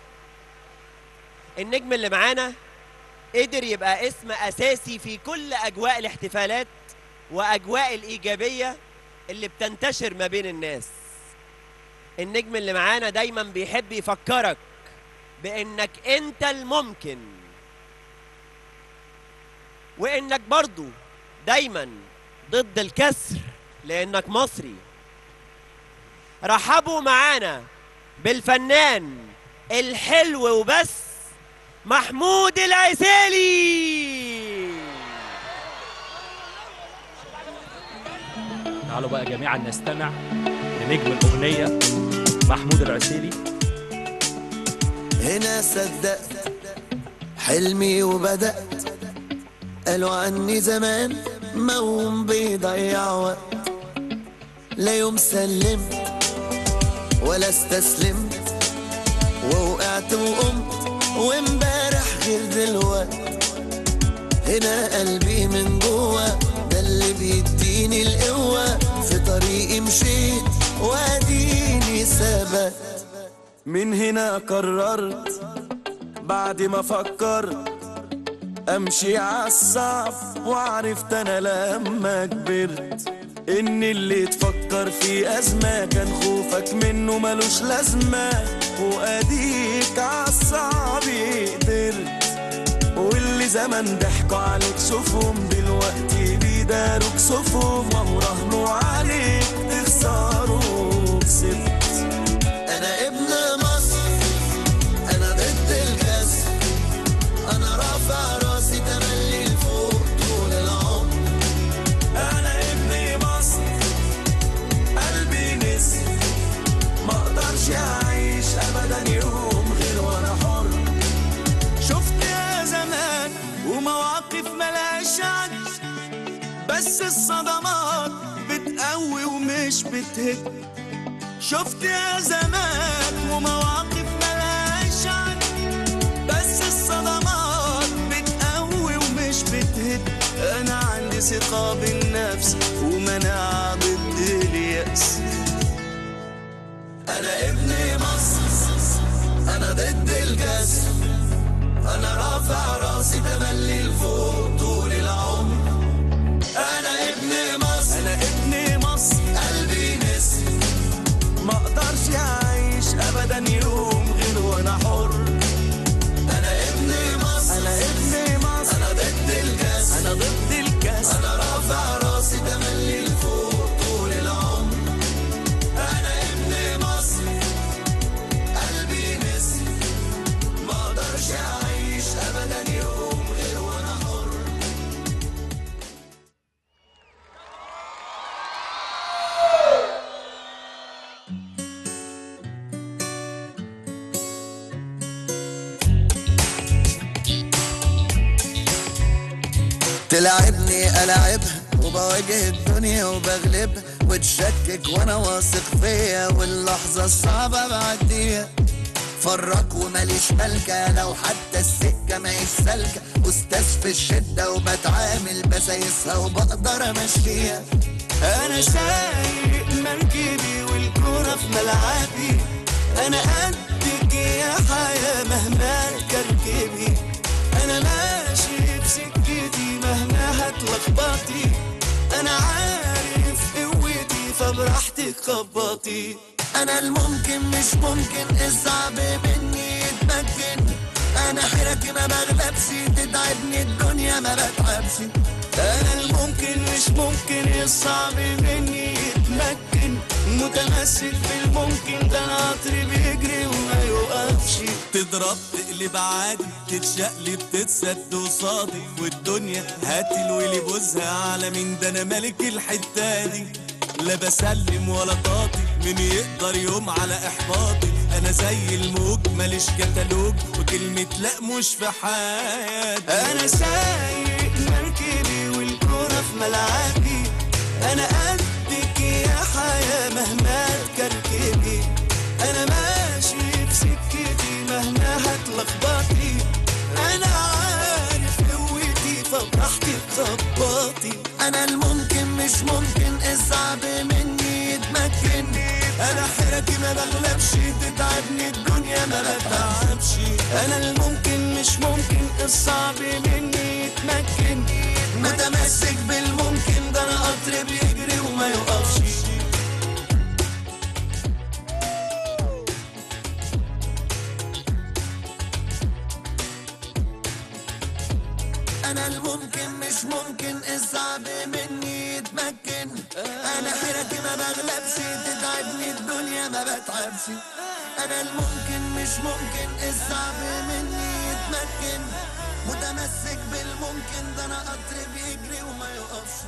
النجم اللي معانا قدر يبقى اسم أساسي في كل أجواء الاحتفالات وأجواء الإيجابية اللي بتنتشر ما بين الناس النجم اللي معانا دايما بيحب يفكرك بإنك أنت الممكن وإنك برضو دايما ضد الكسر لانك مصري رحبوا معانا بالفنان الحلو وبس محمود العسيلي تعالوا بقى جميعا نستمع لنجم الأغنية محمود العسيلي هنا صدقت حلمي وبدأت قالوا عني زمان موم بيضيع وقت لا يوم سلمت ولا استسلمت ووقعت وقمت وامبارح غير دلوقت هنا قلبي من جوه ده اللي بيديني القوة في طريقي مشيت واديني ثبت من هنا قررت بعد ما فكرت امشي عالصعب وعرفت انا لما كبرت ان اللي تفكر في ازمه كان خوفك منه ملوش لازمه واديك عالصعب قدرت واللي زمان ضحكوا عليك شوفهم دلوقتي بيداروك صفهم وهو راهنوا عليك تخسروا كسبت انا ابن مصر انا ضد الكسر انا رافع راسي تملي لفوق طول العمر انا ابن مصر قلبي نسر ما اقدرش اعيش ابدا يوم غير وانا حر شفت يا زمان ومواقف ملهاش عد بس الصدمات بتقوي ومش بتهد شفت يا زمان ومواقف ملهاش عد بس الصدمات بتقوي ومش بتهد انا عندي ثقة بالنفس ومناعة ضد اليأس انا ابن مصر انا ضد الكسر انا رافع راسي تملي لفوق طول العمر انا ابن مصر انا ابن مصر قلبي نسر ما اقدرش اعيش ابدا يوم غير وانا حر انا ابن مصر انا ابن مصر انا ضد الكاس انا ضد الكاس انا رافع راسي تملي لفوق طول العمر انا ابن مصر قلبي نسر ما اقدرش اعيش ابدا يوم غير وانا حر تلعبني ألعبها وبواجه الدنيا وبغلبها وتشكك وانا واثق فيا واللحظة الصعبة بعديها فرق وماليش ملكة لو حتى السكة ماهيش سالكة أستاذ في الشدة وبتعامل بسايسها وبقدر أمشيها انا سايق مركبي والكرة في ملعبي انا قدك يا حياة مهما تركبي انا ماشي بسكتي مهما هتلخبطي انا عارف قوتي فبراحتك خبطي انا الممكن مش ممكن الصعب مني يتمكن انا حيرتي ما بغلبش تتعبني الدنيا ما بتعبش انا الممكن مش ممكن الصعب مني يتمكن متمسك بالممكن ده انا قطري بيجري وما يوقفش تضرب تقلب عادي تتشقلب تتسد قصادي والدنيا هاتي الويلي بوزها على مين ده انا ملك الحته دي لا بسلم ولا طاطي مين يقدر يوم على احباطي انا زي الموج ماليش كتالوج وكلمة لا مش في حياتي انا سايق مركبي والكرة في ملعبي انا قدك يا حياة مهما تكركبي انا ماشي بسكتي مهما هتلخبطي انا عارف قوتي فبراحتك خبطي انا الممكن مش ممكن الصعب مني يتمكن انا حيرتي ما بغلبش تتعبني الدنيا ما بتعبش انا الممكن مش ممكن الصعب مني يتمكن متمسك بالممكن ده انا قطر بيجري وما يوقفش انا الممكن مش ممكن الصعب مني يتمكن انا حيرتي ما بغلبش تتعبني الدنيا ما بتعبش انا الممكن مش ممكن الصعب مني يتمكن متمسك بالممكن ده انا قطر بيجري وما يوقفش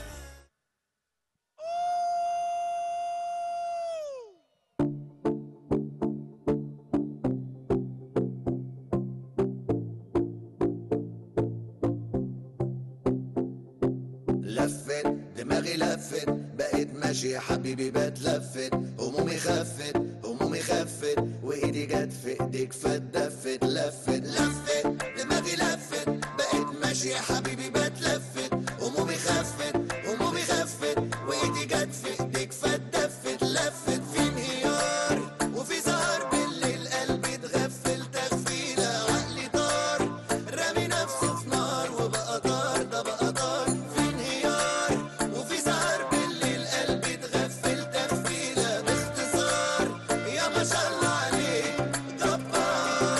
لفت دماغي لفت بقيت ماشي يا حبيبي بتلفت همومي خفت همومي خفت وايدي جت في ايديك فاتدفت لفت لفت دماغي لفت بقيت ماشي يا حبيبي بتلفت همومي خفت همومي خفت وايدي جت في ايديك فاتدفت لفت في انهيار وفي سهر بالليل قلبي اتغفل تغفيله عقلي طار رامي نفسه في نار وبقى طار ده بقى طار في انهيار وفي سهر بالليل قلبي اتغفل تغفيله باختصار يا ما شاء الله عليك جبار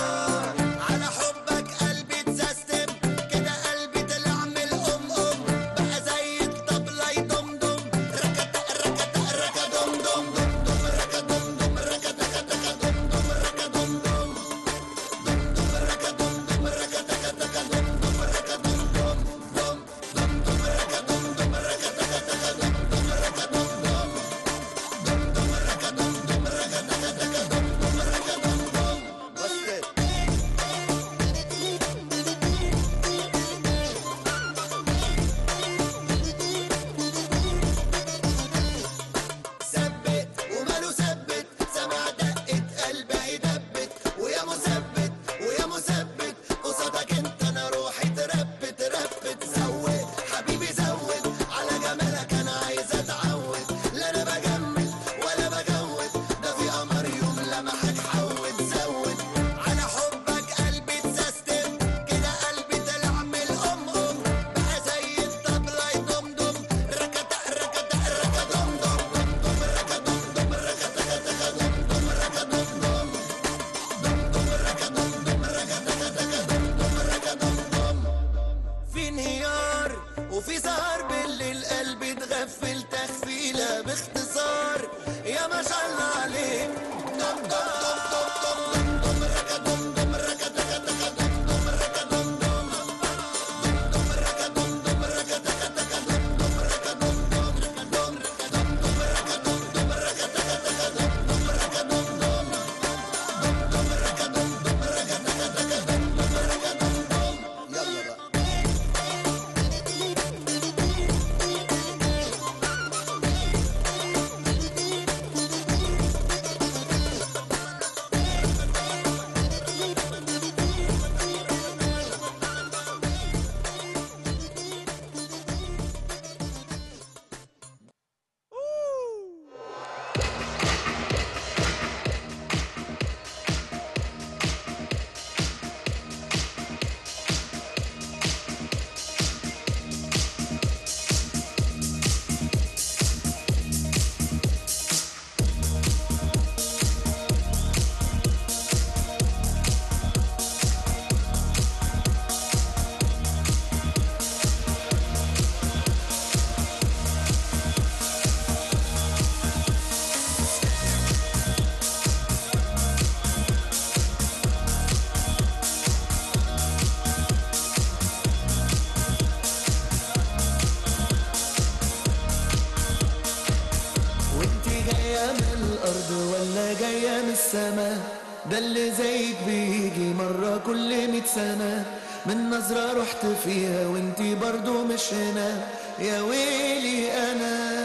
السما ده اللي زيك بيجي مرة كل مية سنة من نظرة رحت فيها وانتي برضو مش هنا يا ويلي انا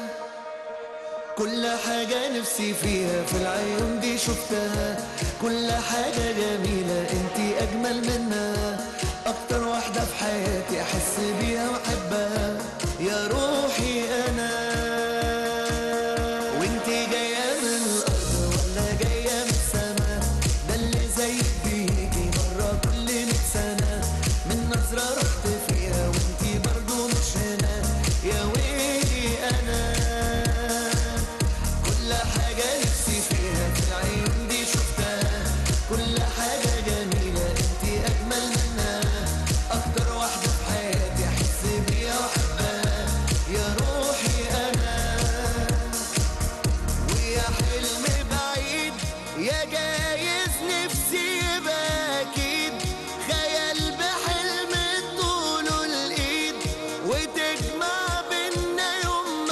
كل حاجة نفسي فيها في العيون دي شفتها كل حاجة جميلة انتي أجمل منها أكتر واحدة في حياتي أحس بيها وأحبها يا روحي أنا وانتي جاية من الأرض ولا جاية من السما ده اللي زيك بيجي مرة كل مية سنة من نظرة رحت فيها وانتي برضو مش هنا يا ويلي أنا كل حاجة نفسي فيها في العيون دي شفتها كل حاجة جميلة انتي أجمل منها أكتر واحدة في حياتي أحس بيها وأحبها يا روحي أنا ويا حلم بعيد يا جايز نفسي يبقى أكيد خيال بحلم طوله الإيد وتجمع بينا يوم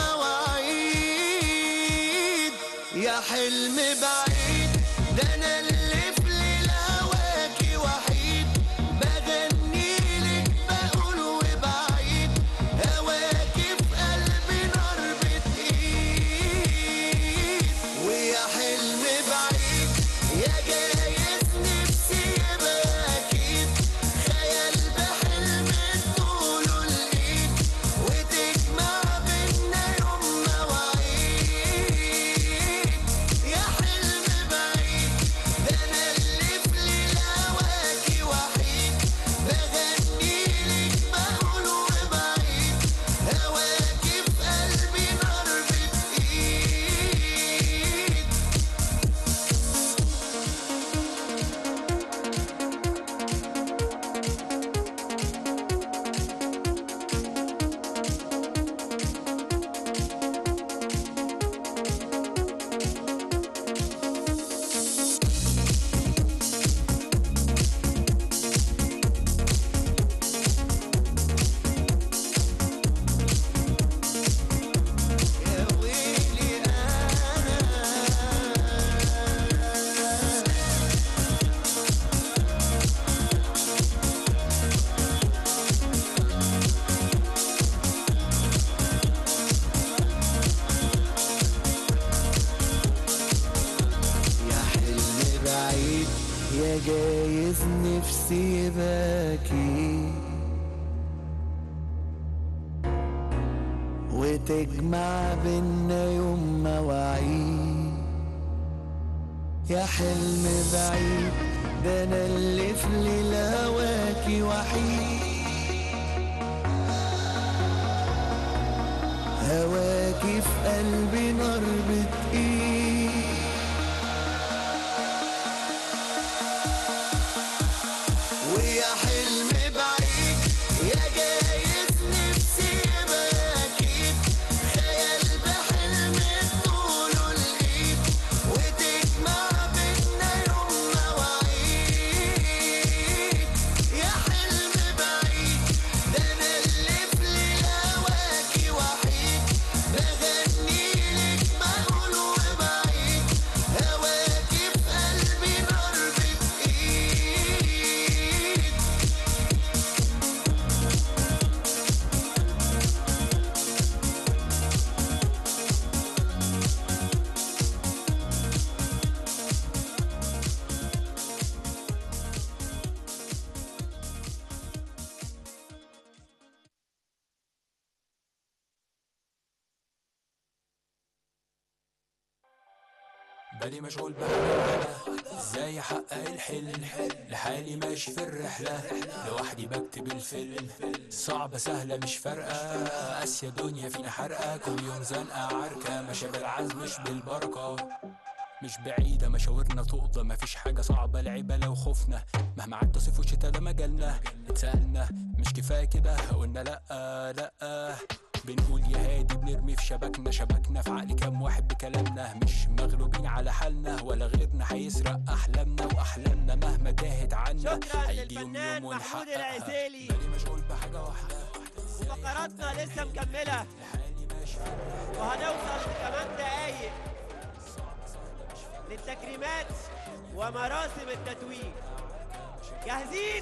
مواعيد يا حلم بعيد ده أنا اللي في ليل هواكي وحيد بغني لك بقول وبعيد هواكي في قلبي نار بتقيد ويا حلم بعيد يا جايز نفسي يبقى أكيد خيال بحلم طوله الإيد وتجمع بينا يوم مواعيد يا حلم بعيد ده أنا اللي في ليل هواكي وحيد بغني لك بقول وبعيد هواكي في قلبي نار بتقيد يا ويلي أنا يا حلم بعيد يا جايز نفسي يباكي وتجمع بينا يوم مواعيد يا حلم بعيد ده انا اللي في ليل هواكي وحيد هواكي في قلبي نار بتقيد ويا حلم بعيد يا جايز نفسي يبقى أكيد خيال بحلم طوله الإيد وتجمع بينا يوم مواعيد يا حلم بعيد ده أنا اللي في ليل هواكي وحيد بغني لك بقول وبعيد هواكي في قلبي نار بتقيد بالي مشغول بحاجة ازاي احقق الحلم لحالي ماشي في الرحلة لوحدي بكتب الفيلم صعبة سهلة مش فارقة قاسية دنيا فينا حرقة كل يوم زنقة عركة ماشية بالعزم مش بالبركة مش بعيدة مشاورنا تقضى مفيش حاجة صعبة لعيبة لو خفنا مهما عدى صيف وشتا ده مجالنا اتسألنا مش كفاية كده قلنا لأ لأ بنقول يا هادي بنرمي في شبكنا شبكنا في عقل كام واحد بكلامنا مش مغلوبين على حالنا ولا غيرنا هيسرق احلامنا واحلامنا مهما تاهت عنا شكراً هيجي يوم للفنان يوم محمود ونحققها العسيلي. بالي مشغول بحاجة واحدة وفقراتنا لسه مكملة لحالي ماشي وهنوصل كمان دقايق للتكريمات ومراسم التتويج جاهزين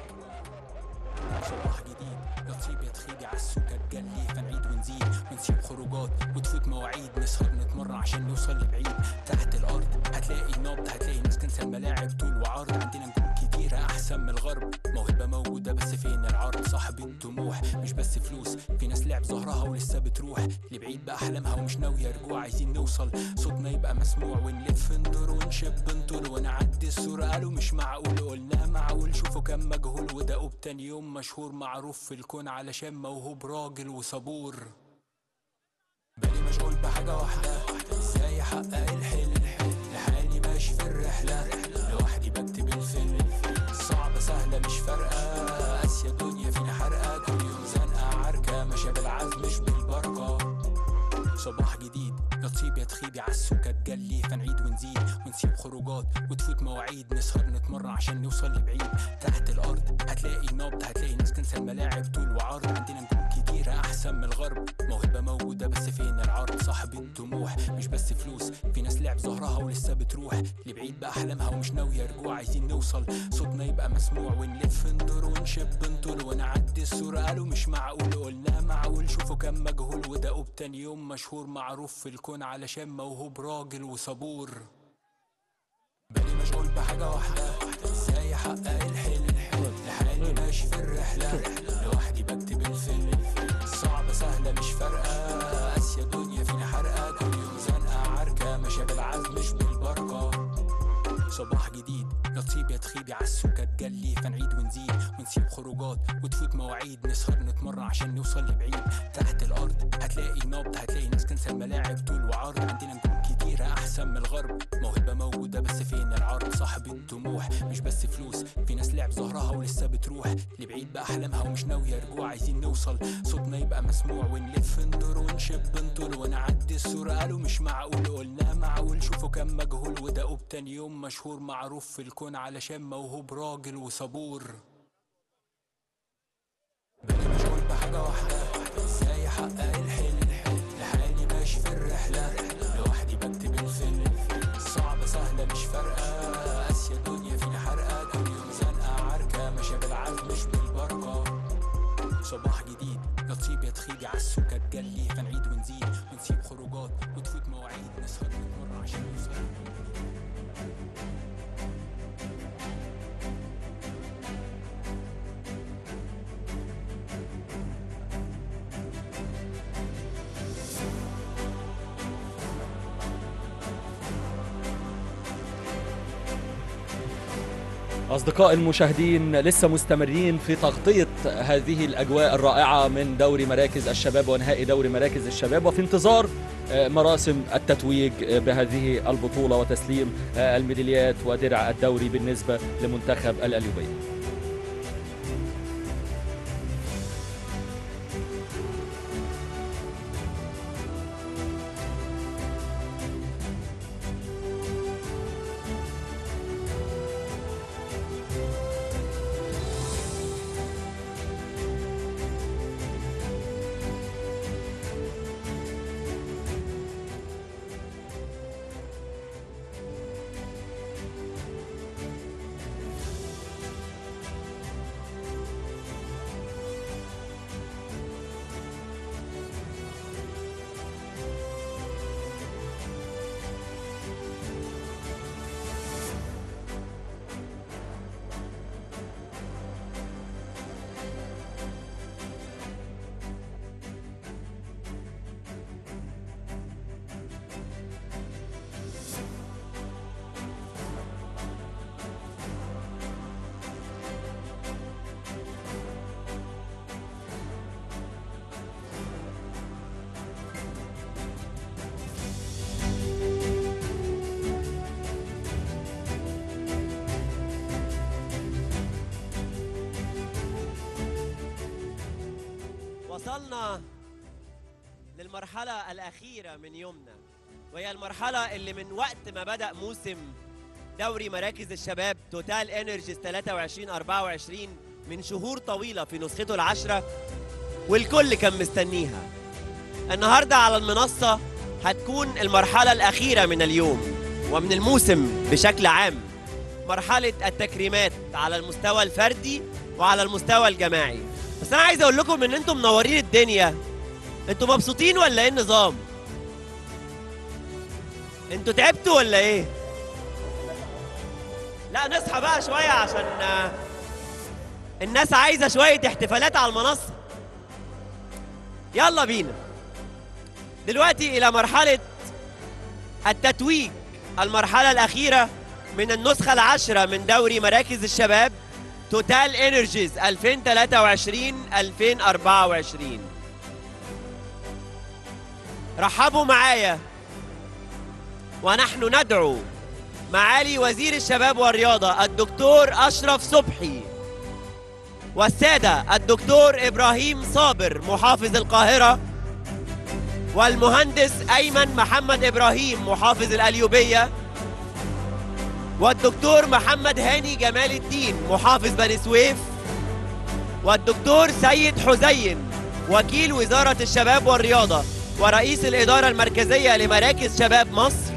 صباح جديد يا طيب يا تخيبي عالسكة تجلي فنعيد ونزيد ونسيب خروجات وتفوت مواعيد نسهر نتمرن عشان نوصل لبعيد تحت الارض هتلاقي نبض هتلاقي ناس كنسة الملاعب طول وعرض عندنا نجوم كتيرة احسن من الغرب موهبة موجودة بس فين العرض صاحب الطموح مش بس فلوس في ناس لعب ظهرها ولسه بتروح لبعيد بأحلامها ومش ناوية رجوع عايزين نوصل صوتنا يبقى مسموع ونلف ندور ونشب نطول ونعدي الصورة قالوا مش معقول قلنا معقول شوفوا كم مجهول ودقوا بتاني يوم مشهور معروف في الكون علشان موهوب راجل وصبور بالي مشغول بحاجة واحدة ازاي احقق الحلم لحالي ماشي في الرحلة لوحدي بكتب الفيلم صعبة سهلة مش فارقة قاسية الدنيا فينا حرقة كل يوم زنقة عركة ماشية بالعزم مش بالبركة صباح جديد يا طيب يا تخيبي عالسكة تجلي فنعيد ونزيد ونسيب خروجات وتفوت مواعيد نسهر نتمرن عشان نوصل لبعيد تحت الارض هتلاقي نبض هتلاقي ناس تنسى الملاعب طول وعرض عندنا نجوم كتيرة احسن من الغرب موهبة موجودة بس فين العرض صاحب الطموح مش بس فلوس في ناس لعب ظهرها ولسه بتروح لبعيد بأحلامها ومش ناوية رجوع عايزين نوصل صوتنا يبقى مسموع ونلف ندور ونشب نطول ونعدي الصورة قالوا مش معقول قلنا معقول شوفوا كم مجهول ودقوا بتاني يوم مشهور معروف في الكون علشان موهوب راجل وصبور بالي مشغول بحاجة واحدة ازاي احقق الحلم لحالي ماشي في الرحلة لوحدي بكتب الفيلم صعبة سهلة مش فارقة قاسية الدنيا فينا حرقة كل يوم زنقة عركة ماشية بالعزم مش بالبركة صباح جديد يا طيب يا تخيبي عالسكة تجلي فنعيد ونزيد ونسيب خروجات وتفوت مواعيد نسهر نتمرن عشان نوصل لبعيد تحت الارض هتلاقي نبض هتلاقي ناس تنسى الملاعب طول وعرض عندنا نجوم كتيرة احسن من الغرب موهبة موجودة بس فين العرض صاحب الطموح مش بس فلوس في ناس لعب ظهرها ولسه بتروح لبعيد بأحلامها ومش ناوية رجوع عايزين نوصل صوتنا يبقى مسموع ونلف ندور ونشب نطول ونعدي الصورة قالوا مش معقول قلنا معقول شوفوا كم مجهول ودقوا بتاني يوم مشهور معروف في الكون علشان موهوب راجل وصبور بالي مشغول بحاجة واحدة ازاي احقق الحلم لحالي ماشي في الرحلة لوحدي بكتب الفيلم صعبة سهلة مش فارقة قاسية الدنيا فينا حرقة كل يوم زنقة عركة ماشية بالعزم مش بالبركة صباح جديد يا طيب يا تخيبي عالسكة تجلي فنعيد ونزيد ونسيب خروجات وتفوت مواعيد نسهر نتمرن عشان نوصل أصدقاء المشاهدين لسه مستمرين في تغطية هذه الأجواء الرائعة من دوري مراكز الشباب ونهائي دوري مراكز الشباب وفي انتظار آه، مراسم التتويج آه، بهذه البطولة وتسليم آه، الميداليات ودرع الدوري بالنسبة لمنتخب الأليوبية وصلنا للمرحلة الأخيرة من يومنا وهي المرحلة اللي من وقت ما بدأ موسم دوري مراكز الشباب توتال انرجيز 23 24 من شهور طويلة في نسخته العشرة والكل كان مستنيها النهاردة على المنصة هتكون المرحلة الأخيرة من اليوم ومن الموسم بشكل عام مرحلة التكريمات على المستوى الفردي وعلى المستوى الجماعي بس أنا عايز أقول لكم إن أنتم منورين الدنيا أنتم مبسوطين ولا إيه النظام؟ أنتوا تعبتوا ولا إيه؟ لا نصحى بقى شوية عشان آه، الناس عايزة شوية احتفالات على المنصة يلا بينا دلوقتي إلى مرحلة التتويج المرحلة الأخيرة من النسخة العاشرة من دوري مراكز الشباب توتال انرجيز 2023 2024 رحبوا معايا ونحن ندعو معالي وزير الشباب والرياضة الدكتور أشرف صبحي والسادة الدكتور إبراهيم صابر محافظ القاهرة والمهندس أيمن محمد إبراهيم محافظ الأليوبية والدكتور محمد هاني جمال الدين محافظ بني سويف والدكتور سيد حزين وكيل وزارة الشباب والرياضة ورئيس الإدارة المركزية لمراكز شباب مصر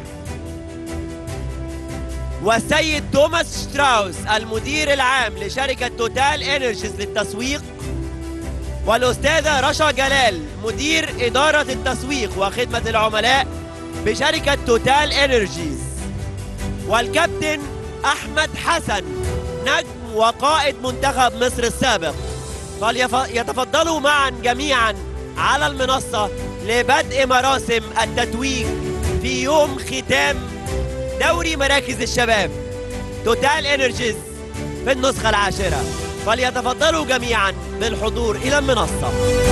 والسيد توماس شتراوس المدير العام لشركة توتال انرجيز للتسويق والأستاذة رشا جلال مدير إدارة التسويق وخدمة العملاء بشركة توتال انرجيز والكابتن أحمد حسن نجم وقائد منتخب مصر السابق فليتفضلوا معا جميعا على المنصة لبدء مراسم التتويج في يوم ختام دوري مراكز الشباب توتال انرجيز في النسخة العاشرة فليتفضلوا جميعا بالحضور إلى المنصة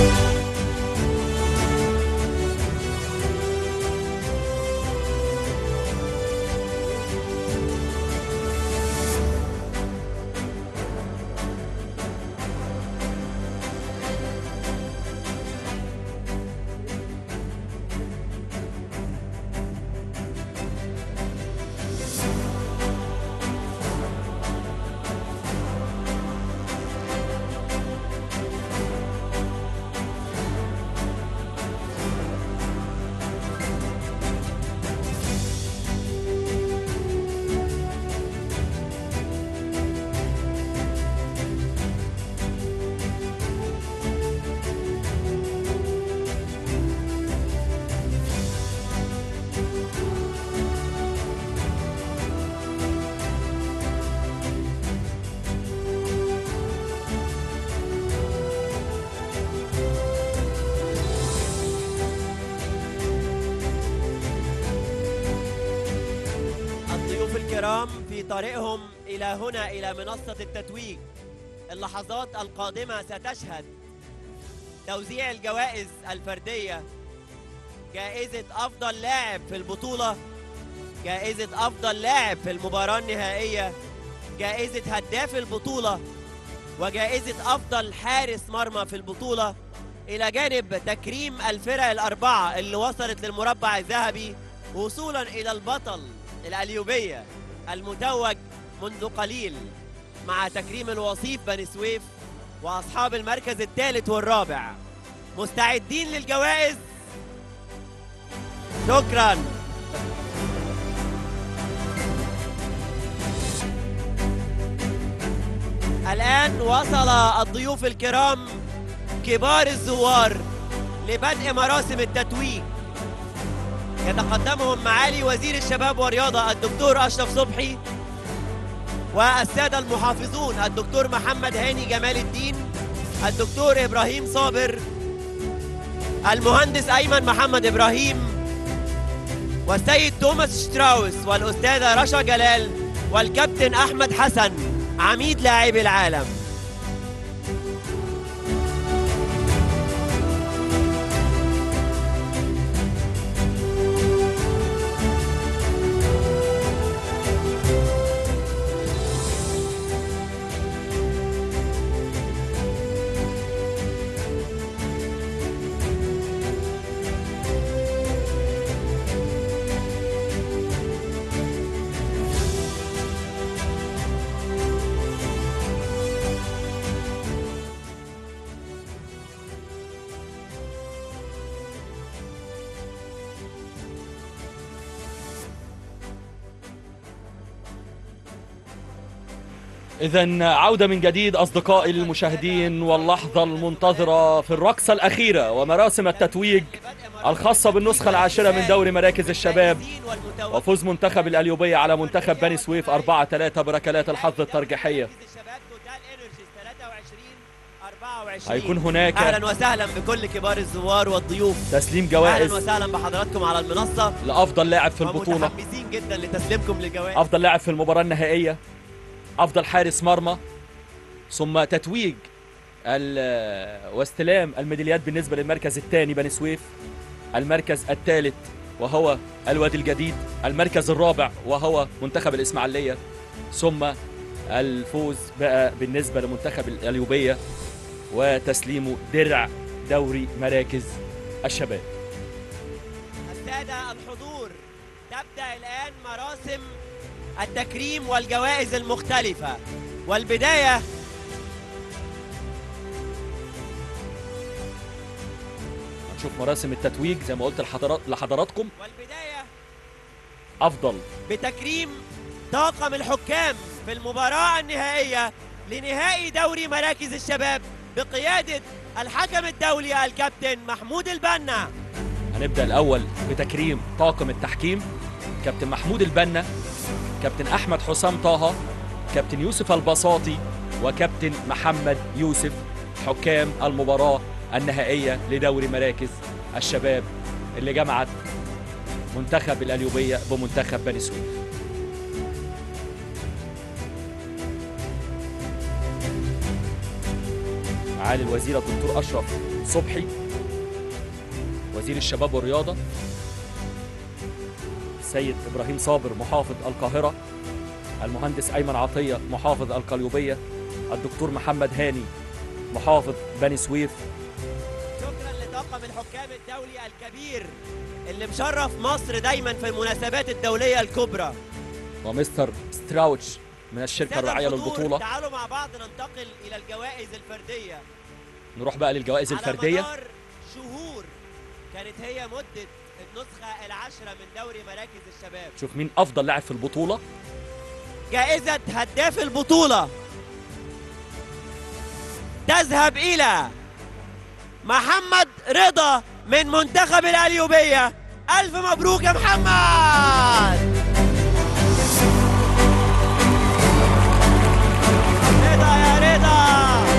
الضيوف الكرام في طريقهم إلى هنا إلى منصة التتويج اللحظات القادمة ستشهد توزيع الجوائز الفردية جائزة أفضل لاعب في البطولة جائزة أفضل لاعب في المباراة النهائية جائزة هداف البطولة وجائزة أفضل حارس مرمى في البطولة إلى جانب تكريم الفرق الأربعة اللي وصلت للمربع الذهبي وصولا إلى البطل الأليوبية المتوج منذ قليل مع تكريم الوصيف بني سويف وأصحاب المركز الثالث والرابع مستعدين للجوائز شكرا الآن وصل الضيوف الكرام كبار الزوار لبدء مراسم التتويج يتقدمهم معالي وزير الشباب والرياضة الدكتور أشرف صبحي والسادة المحافظون الدكتور محمد هاني جمال الدين الدكتور إبراهيم صابر المهندس أيمن محمد إبراهيم والسيد توماس شتراوس والأستاذة رشا جلال والكابتن أحمد حسن عميد لاعبي العالم إذا عودة من جديد أصدقائي المشاهدين واللحظة المنتظرة في الرقصة الأخيرة ومراسم التتويج الخاصة بالنسخة العاشرة من دوري مراكز الشباب وفوز منتخب الأليوبية على منتخب بني سويف 4-3 بركلات الحظ الترجيحية هيكون هناك اهلا وسهلا بكل كبار الزوار والضيوف تسليم اهلا جوائز وسهلا بحضراتكم على المنصه لأفضل لاعب في البطولة ومتحمسين جدا لتسليمكم للجوائز أفضل لاعب في المباراة النهائية أفضل حارس مرمى ثم تتويج ال- واستلام الميداليات بالنسبة للمركز الثاني بني سويف المركز الثالث وهو الوادي الجديد المركز الرابع وهو منتخب الإسماعيلية ثم الفوز بقى بالنسبة لمنتخب الأليوبية وتسليمه درع دوري مراكز الشباب السادة الحضور تبدأ الآن مراسم التكريم والجوائز المختلفة والبداية هنشوف مراسم التتويج زي ما قلت لحضرات لحضراتكم والبداية أفضل بتكريم طاقم الحكام في المباراة النهائية لنهائي دوري مراكز الشباب بقيادة الحكم الدولي الكابتن محمود البنا هنبدأ الأول بتكريم طاقم التحكيم كابتن محمود البنا كابتن أحمد حسام طه كابتن يوسف البساطي وكابتن محمد يوسف حكام المباراة النهائية لدوري مراكز الشباب اللي جمعت منتخب الأليوبية بمنتخب بني سويف معالي الوزير الدكتور أشرف صبحي وزير الشباب والرياضة السيد إبراهيم صابر محافظ القاهرة المهندس أيمن عطية محافظ القليوبية الدكتور محمد هاني محافظ بني سويف شكرا لطاقم الحكام الدولي الكبير اللي مشرف مصر دايما في المناسبات الدولية الكبرى ومستر ستراوتش من الشركة سادة الراعية الحضور، للبطولة تعالوا مع بعض ننتقل إلى الجوائز الفردية نروح بقى للجوائز على الفردية مدار شهور كانت هي مدة النسخة العاشرة من دوري مراكز الشباب شوف مين أفضل لاعب في البطولة جائزة هداف البطولة تذهب إلى محمد رضا من منتخب الأليوبية ألف مبروك يا محمد رضا يا رضا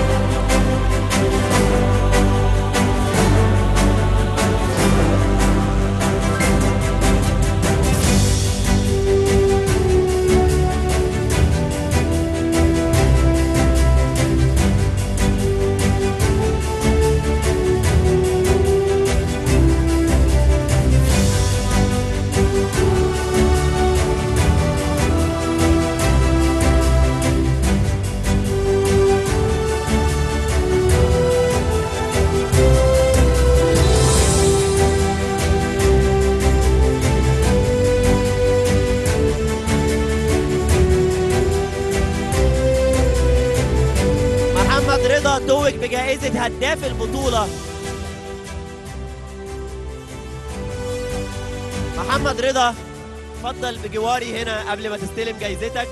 محمد رضا توج بجائزة هداف البطولة محمد رضا اتفضل بجواري هنا قبل ما تستلم جايزتك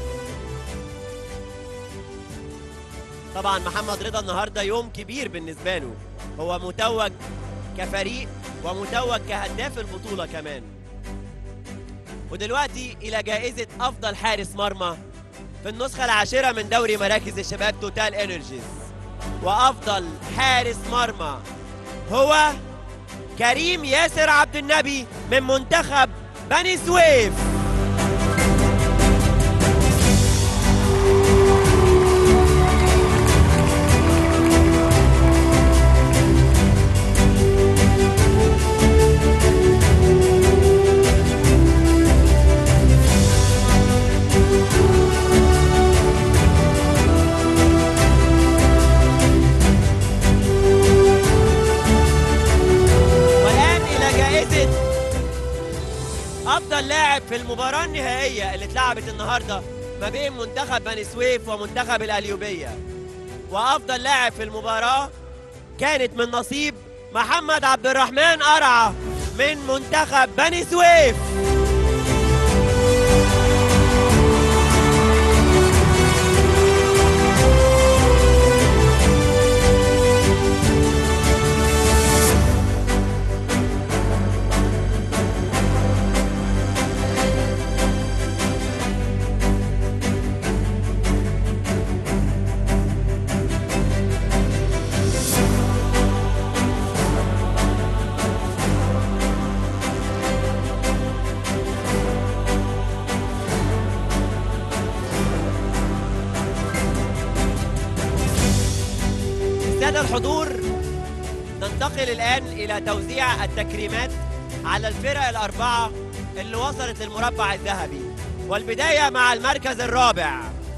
طبعا محمد رضا النهارده يوم كبير بالنسبة له هو متوج كفريق ومتوج كهداف البطولة كمان ودلوقتي إلى جائزة أفضل حارس مرمى في النسخة العاشرة من دوري مراكز الشباب توتال انرجيز وأفضل حارس مرمى هو كريم ياسر عبد النبي من منتخب بني سويف والآن إلى جائزة أفضل لاعب في المباراة النهائية اللي اتلعبت النهاردة ما بين منتخب بني سويف ومنتخب الأليوبية وأفضل لاعب في المباراة كانت من نصيب محمد عبد الرحمن قرعة من منتخب بني سويف الحضور ننتقل الآن إلى توزيع التكريمات على الفرق الأربعة اللي وصلت للمربع الذهبي والبداية مع المركز الرابع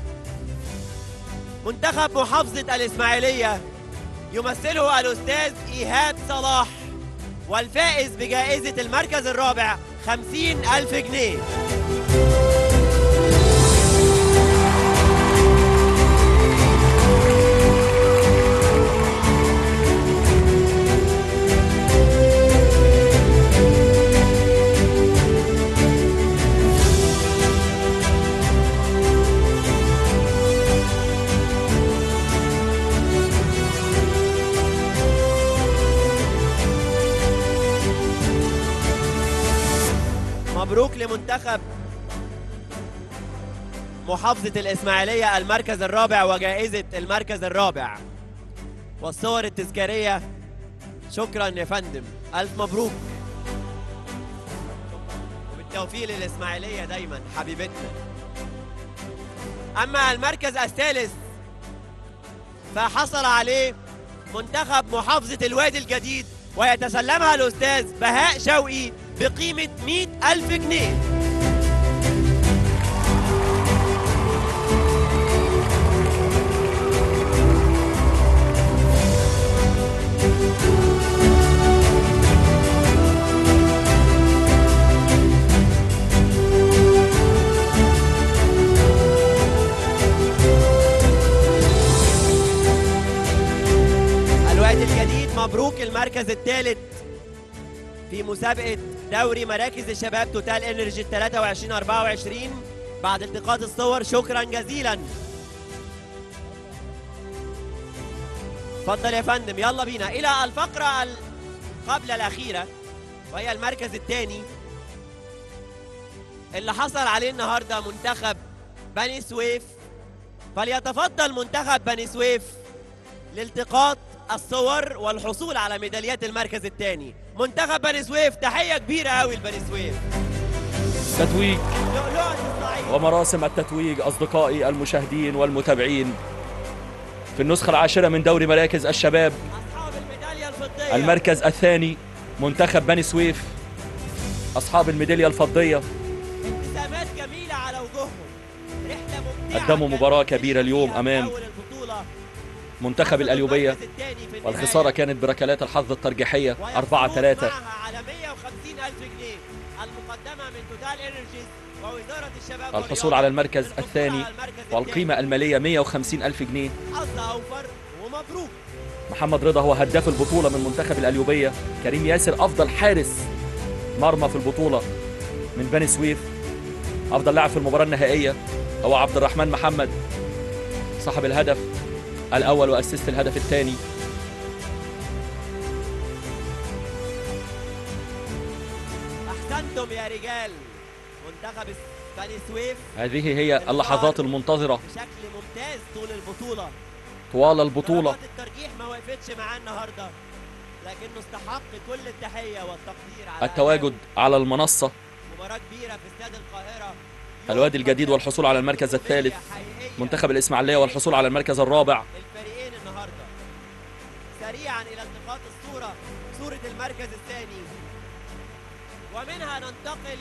منتخب محافظة الإسماعيلية يمثله الأستاذ إيهاب صلاح والفائز بجائزة المركز الرابع خمسين ألف جنيه مبروك لمنتخب محافظة الإسماعيلية المركز الرابع وجائزة المركز الرابع والصور التذكارية شكرا يا فندم ألف مبروك وبالتوفيق للإسماعيلية دايما حبيبتنا أما المركز الثالث فحصل عليه منتخب محافظة الوادي الجديد ويتسلمها الأستاذ بهاء شوقي بقيمة 100 ألف جنيه الوادي الجديد مبروك المركز الثالث في مسابقة دوري مراكز الشباب توتال انرجي 23 24 بعد التقاط الصور شكرا جزيلا اتفضل يا فندم يلا بينا إلى الفقرة ال- قبل الأخيرة وهي المركز الثاني اللي حصل عليه النهارده منتخب بني سويف فليتفضل منتخب بني سويف لالتقاط الصور والحصول على ميداليات المركز الثاني منتخب بني سويف تحية كبيرة قوي لبني سويف تتويج لؤلؤة الصعيد ومراسم التتويج أصدقائي المشاهدين والمتابعين في النسخة العاشرة من دوري مراكز الشباب أصحاب الميدالية الفضية المركز الثاني منتخب بني سويف أصحاب الميدالية الفضية ابتسامات جميلة على وجوههم رحلة ممتعة قدموا كانت مباراة بتمشي كبيرة اليوم فيها أمام في أول البطولة. منتخب حصلوا الأليوبية المركز الثاني في النهاية. والخسارة كانت بركلات الحظ الترجيحية 4 ويحصلون 3 معها على 150 ألف جنيه المقدمة من توتال انرجيز ووزارة الشباب الحصول والرياضة على المركز للحصول الثاني على المركز والقيمة المالية 150 ألف جنيه الثاني. حظ أوفر ومبروك محمد رضا هو هداف البطولة من منتخب الأليوبية كريم ياسر أفضل حارس مرمى في البطولة من بني سويف أفضل لاعب في المباراة النهائية هو عبد الرحمن محمد صاحب الهدف الأول وأسست الهدف الثاني أحسنتم يا رجال منتخب بني سويف هذه هي اللحظات المنتظرة بشكل ممتاز طول البطولة طوال البطولة ضربات الترجيح ما وقفتش معاه النهارده لكنه استحق كل التحية والتقدير على التواجد على المنصة أداء مباراة كبيرة في استاد القاهرة الوادي الجديد والحصول على المركز الثالث حقيقية منتخب الإسماعيلية والحصول على المركز الرابع الفريقين النهارده سريعا الى التقاط الصوره صوره المركز الثاني ومنها ننتقل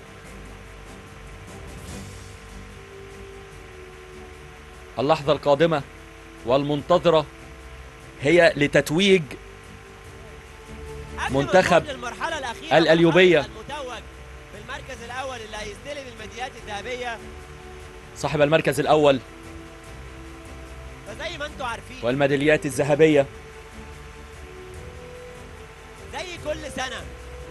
اللحظة القادمة والمنتظرة هي لتتويج قبل ما منتخب نروح للمرحله الاخيره الأليوبية. محمد المتوج بالمركز الاول اللي هيستلم الميداليات الذهبيه صاحب المركز الأول فزي ما انتم عارفين والميداليات الذهبية زي كل سنة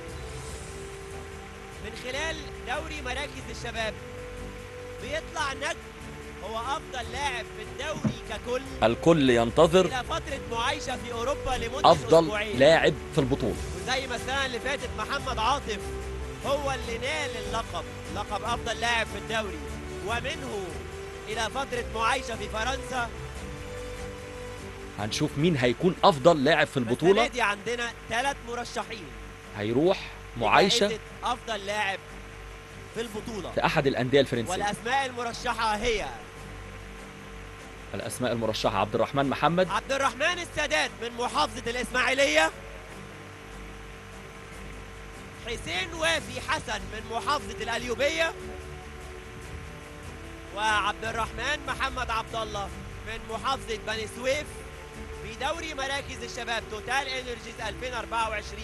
من خلال دوري مراكز الشباب بيطلع نجم هو أفضل لاعب في الدوري ككل الكل ينتظر إلى فترة معايشة في أوروبا لمدة أفضل أسبوعين لاعب في البطولة وزي ما السنة اللي فاتت محمد عاطف هو اللي نال اللقب لقب أفضل لاعب في الدوري ومنه إلى فترة معايشة في فرنسا هنشوف مين هيكون أفضل لاعب في السنة البطولة دي عندنا ثلاث مرشحين هيروح معايشة لجائزة أفضل لاعب في البطولة في أحد الأندية الفرنسية والأسماء المرشحة هي الاسماء المرشحه عبد الرحمن محمد عبد الرحمن السادات من محافظة الإسماعيلية حسين وافي حسن من محافظة القليوبية وعبد الرحمن محمد عبد الله من محافظة بني سويف في دوري مراكز الشباب توتال انرجيز 2024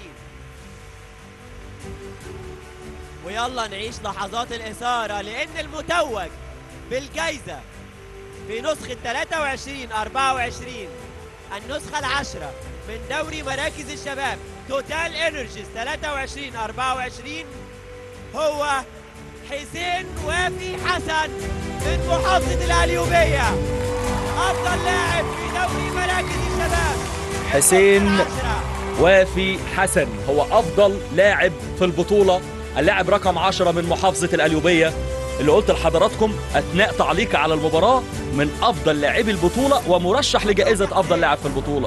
ويلا نعيش لحظات الإثارة لأن المتوج بالجائزة في نسخة 23 24 النسخة العاشرة من دوري مراكز الشباب توتال انرجيز 23 24 هو حسين وافي حسن من محافظة القليوبية أفضل لاعب في دوري مراكز الشباب حسين النسخة العاشرة. وافي حسن هو افضل لاعب في البطوله اللاعب رقم 10 من محافظه القليوبيه اللي قلت لحضراتكم اثناء تعليقي على المباراه من افضل لاعبي البطوله ومرشح لجائزه افضل لاعب في البطوله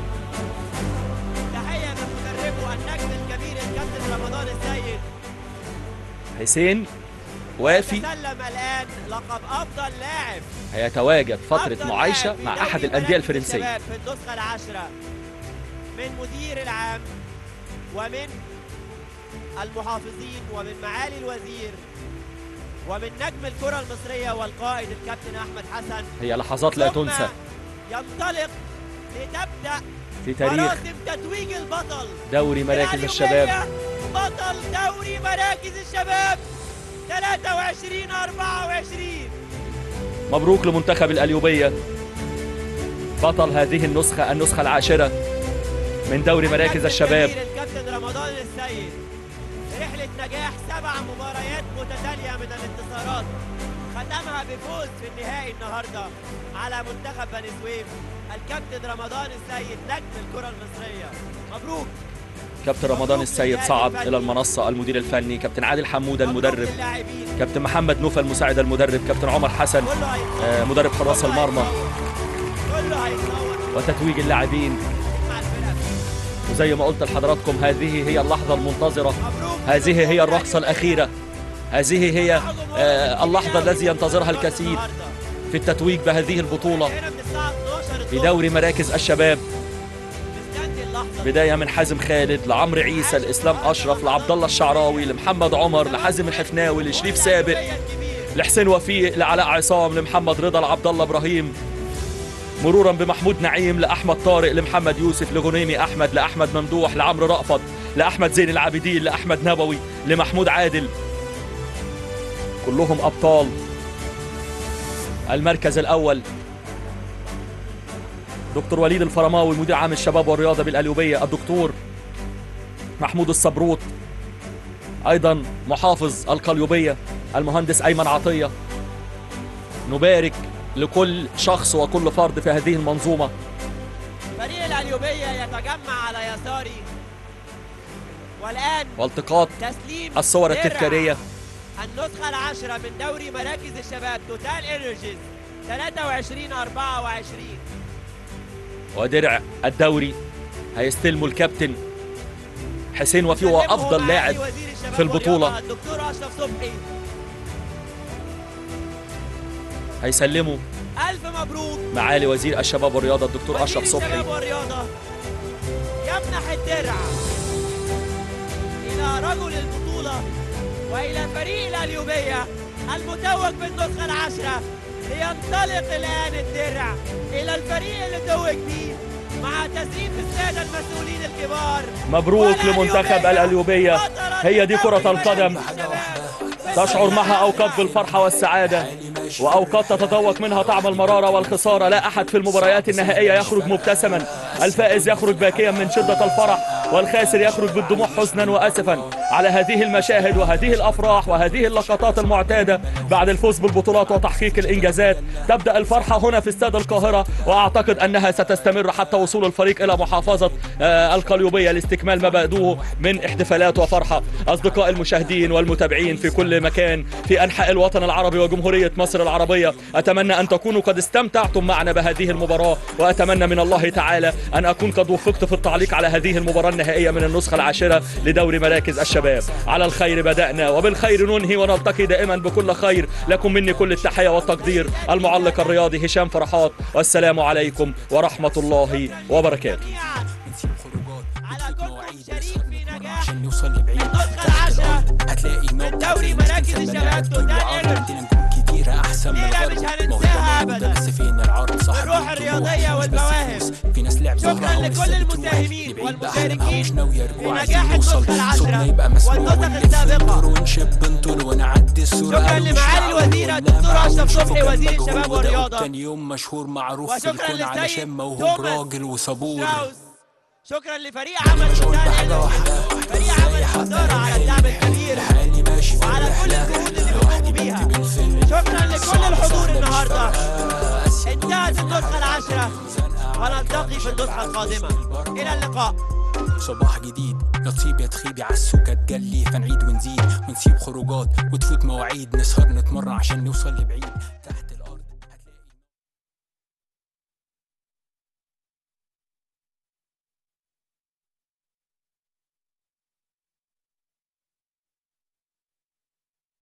تحية من مدربه النجم الكبير الكابتن رمضان السيد حسين وافي تسلم الآن لقب أفضل لاعب هيتواجد فتره أفضل معايشه لاعب في مع دوري احد الانديه مراكز الفرنسيه الشباب في النسخة العاشرة من مدير العام ومن المحافظين ومن معالي الوزير ومن نجم الكرة المصرية والقائد الكابتن أحمد حسن هي لحظات لا ثم تنسى ينطلق لتبدأ في تاريخ مراسم تتويج البطل دوري مراكز القليوبية الشباب بطل دوري مراكز الشباب 23 24 مبروك لمنتخب القليوبيه بطل هذه النسخه النسخه العاشره من دوري مراكز النجم الشباب الكبير الكابتن رمضان السيد رحلة نجاح سبع مباريات متتالية من الانتصارات ختمها بفوز في النهائي النهاردة على منتخب بني سويف الكابتن رمضان السيد نجم الكرة المصرية مبروك كابتن رمضان السيد صعد الى المنصه المدير الفني كابتن عادل حموده مبروك المدرب للاعبين كابتن محمد نوفل مساعد المدرب كابتن عمر حسن كله هيتصور آه، مدرب حراس كله المرمى هيتصور. كله هيتصور وتتويج اللاعبين مع الفرقة وزي ما قلت لحضراتكم هذه هي اللحظه المنتظره مبروك هذه هي الرقصه الاخيره هذه هي آه، اللحظه الذي ينتظرها الكثير النهاردة. في التتويج بهذه البطوله هنا من الساعة 12 في دوري مراكز الشباب مستني اللحظة دي. بدايه من حازم خالد لعمرو عيسى لاسلام اشرف لعبد الله الشعراوي لمحمد عمر لحازم الحفناوي لشريف سابق لحسين وفيق لعلاء عصام لمحمد رضا لعبد الله ابراهيم مرورا بمحمود نعيم لاحمد طارق لمحمد يوسف لغنيمي احمد لاحمد ممدوح لعمرو رأفت لاحمد زين العابدين لاحمد نبوي لمحمود عادل كلهم ابطال المركز الاول دكتور وليد الفرماوي مدير عام الشباب والرياضه بالقليوبيه الدكتور محمود الصبروت ايضا محافظ القليوبيه المهندس ايمن عطيه نبارك لكل شخص وكل فرد في هذه المنظومه فريق القليوبية يتجمع على يساري والآن والتقاط تسليم الصور درع التذكاريه النسخة العاشرة من دوري مراكز الشباب توتال انرجيز 23 24 ودرع الدوري هيستلمه الكابتن حسين وفي هو سلمه افضل معالي لاعب وزير الشباب في البطولة. والرياضة الدكتور اشرف صبحي هيسلمه الف مبروك معالي وزير الشباب والرياضه الدكتور وزير اشرف صبحي الشباب والرياضة يمنح الدرع إلى رجل البطولة وإلى فريق القليوبية المتوج بالنسخة العاشرة لينطلق الآن الدرع إلى الفريق اللي توج بيه مع تسليم السادة المسؤولين الكبار مبروك لمنتخب القليوبيه هي دي كره القدم تشعر معها اوقات بالفرحه والسعاده واوقات تتذوق منها طعم المراره والخساره لا احد في المباريات النهائيه يخرج مبتسما الفائز يخرج باكيا من شده الفرح والخاسر يخرج بالدموع حزنا واسفا على هذه المشاهد وهذه الافراح وهذه اللقطات المعتاده بعد الفوز بالبطولات وتحقيق الانجازات تبدا الفرحه هنا في استاد القاهره واعتقد انها ستستمر حتى وصول الفريق الى محافظه آه، القليوبيه لاستكمال ما بدوه من احتفالات وفرحه اصدقاء المشاهدين والمتابعين في كل مكان في انحاء الوطن العربي وجمهوريه مصر العربيه اتمنى ان تكونوا قد استمتعتم معنا بهذه المباراه واتمنى من الله تعالى ان اكون قد وفقت في التعليق على هذه المباراه النهائية من النسخة العاشرة لدوري مراكز الشباب على الخير بدأنا وبالخير ننهي ونلتقي دائما بكل خير لكم مني كل التحية والتقدير المعلق الرياضي هشام فرحات والسلام عليكم ورحمة الله وبركاته نسيب خروجات على نترك كل مواعيد شريك نسهر في نتمرن نجاح عشان نوصل لبعيد النسخة تحت العاشرة الأرض هتلاقي نوب دوري مراكز الشباب توتال إيجلز. عندنا نجوم كتيرة أحسن من ليلة الغرب مش موهبة هننساها موجودة أبداً. بس فين العرض صح الروح الرياضية والمواهب. في ناس لعب شكراً ظهرها لكل ولسه بتروح. المساهمين لبعيد بقى والمشاركين أحلامها مش ناوية في رجوع نجاح عايزين نوصل النسخة العاشرة صوتنا يبقى مسموع والنسخ ونلف السابقة. ندور ونشب نطول ونعدي الصورة شكراً قالوا مش لمعالي معقول الوزير ولا الدكتور معقول. أشرف شوفوا صبحي كان وزير مجهود الشباب وده والرياضة. تاني يوم مشهور معروف في وشكراً الكون للسيد علشان موهوب توماس راجل وصبور شراوس شكرا لفريق عمل مشغول توتال بحاجة إيجلز. واحدة فريق عمل الإدارة على الدعم الكبير لحالي ماشي في وعلى كل الرحلة الجهود اللي لوحدي بيقوموا بيها. بكتب الفيلم شكرا لكل الحضور النهارده آسيا انتهت دنيا النسخة العاشرة زنقة على ونلتقي في النسخة القادمة إلى اللقاء صباح جديد نصيب يا تخيبي عالسوكة تجلي فنعيد ونزيد ونسيب خروجات وتفوت مواعيد نسهر نتمرن عشان نوصل لبعيد